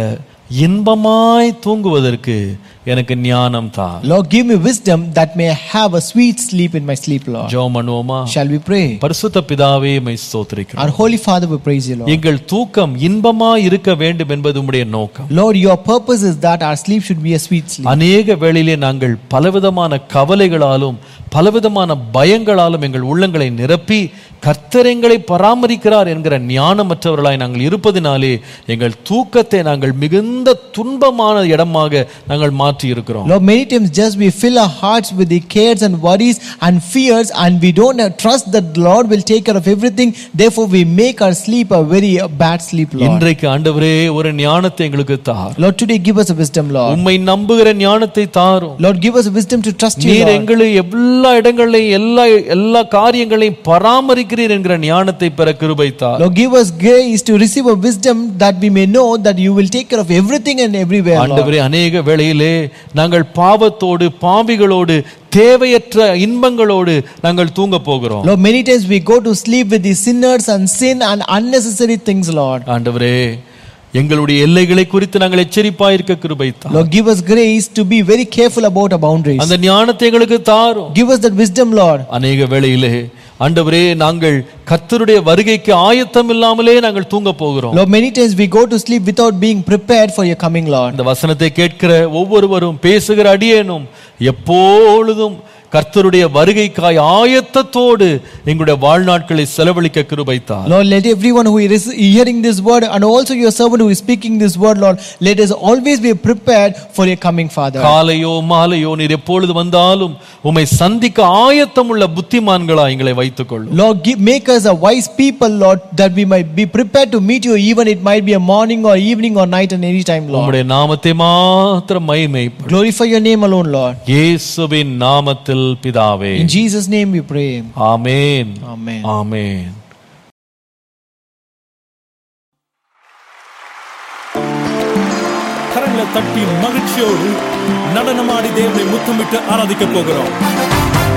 இன்பமாய் தூங்குவதற்கு எனக்கு ஞானம் தான் Lord, give me wisdom that may have a sweet sleep in my sleep, Lord. ஜெபம் பண்ணுவோமா Shall we pray? பரிசுத்த பிதாவே மை ஸ்தோத்திரிக்கிறோம் Our Holy Father, we praise you, Lord. எங்கள் தூக்கம் இன்பமா இருக்க வேண்டும் என்பது உம்முடைய நோக்கம் Lord, your purpose is that our sleep should be a sweet sleep. அநேக வேளையிலே நாங்கள் பலவிதமான கவலைகளாலும் பலவிதமான பயங்களாலும் எங்கள் உள்ளங்களை நிரப்பி கர்த்தர் எங்களை பராமரிக்கிறார் என்கிற ஞானமற்றவர்களாய் நாங்கள் இருப்பதினாலே எங்கள் தூக்கத்தை நாங்கள் மிகுந்த துன்பமான இடமாக நாங்கள் மாற்றி இருக்கிறோம் Lord, many times just we fill our hearts with the cares and worries and fears, and we don't have trust that the Lord will take care of everything. Therefore, we make our sleep a very uh, bad sleep, Lord. இன்றைக்கு ஆண்டவரே ஒரு ஞானத்தை எங்களுக்கு தார் Lord, today give us a wisdom, Lord. உம்மை நம்புகிற ஞானத்தை தாரும் Lord, give us a wisdom to trust you, நீர் Lord. எங்களை எல்லா இடங்களையும் எல்லா எல்லா காரியங்களையும் பராமரிக்கிறீர் என்கிற ஞானத்தை பெற கிருபை தார் Lord, give us grace to receive a wisdom that we may know that you will take care of everything and everywhere, Lord. ஆண்டவரே அநேக வேளையிலே நாங்கள் பாவத்தோடு பாவிகளோடு தேவையற்ற இன்பங்களோடு நாங்கள் தூங்க போகிறோம் Lord, many times we go to sleep with the sinners and sin and unnecessary things, Lord. ஆண்டவரே எங்களுடைய எல்லைகளை குறித்து நாங்கள் எச்சரிப்பாயிருக்க கிருபை தார் Lord, give us grace to be very careful about our boundaries. அந்த ஞானத்தை எங்களுக்கு தாரும் Give us that wisdom, Lord. அநேக வேளையிலே ஆண்டவரே நாங்கள் கர்த்தருடைய வருகைக்கு ஆயத்தம் இல்லாமலே நாங்கள் தூங்க போகிறோம் Lord, many times we go to sleep without being prepared for your coming, Lord. இந்த வசனத்தை கேட்கிற ஒவ்வொருவரும் பேசுகிற அடியேனும் எப்பொழுதும் கர்த்தருடைய வருகைக்காய் ஆயத்தத்தோடு எங்களுடைய வாழ்நாட்களை செலவழிக்க கிருபைத்தார் Lord, let everyone who is hearing this word and also your servant who is speaking this word, Lord, let us always be prepared for your coming, Father. காலையோ மாலையோ நீர் எப்பொழுது வந்தாலும் உம்மை சந்திக்க ஆயத்தம் உள்ள புத்திமான்களா எங்களை வைத்துக் கொள்ளும் Lord, give, make us a wise people, Lord, that we might be prepared to meet you, even it might be a morning or evening or night and any time, Lord. உம்முடைய நாமத்தை மாத்திரம் மகிமை Glorify your name alone, Lord. இயேசுவின் நாமத்தில் பிதாவே In Jesus' name we pray. Amen Amen. ஆமென் கரங்களை தட்டி மகிழ்ச்சியோடு நடனமாடி தேவனை முத்தமிட்டு ஆராதிக்க போகிறோம்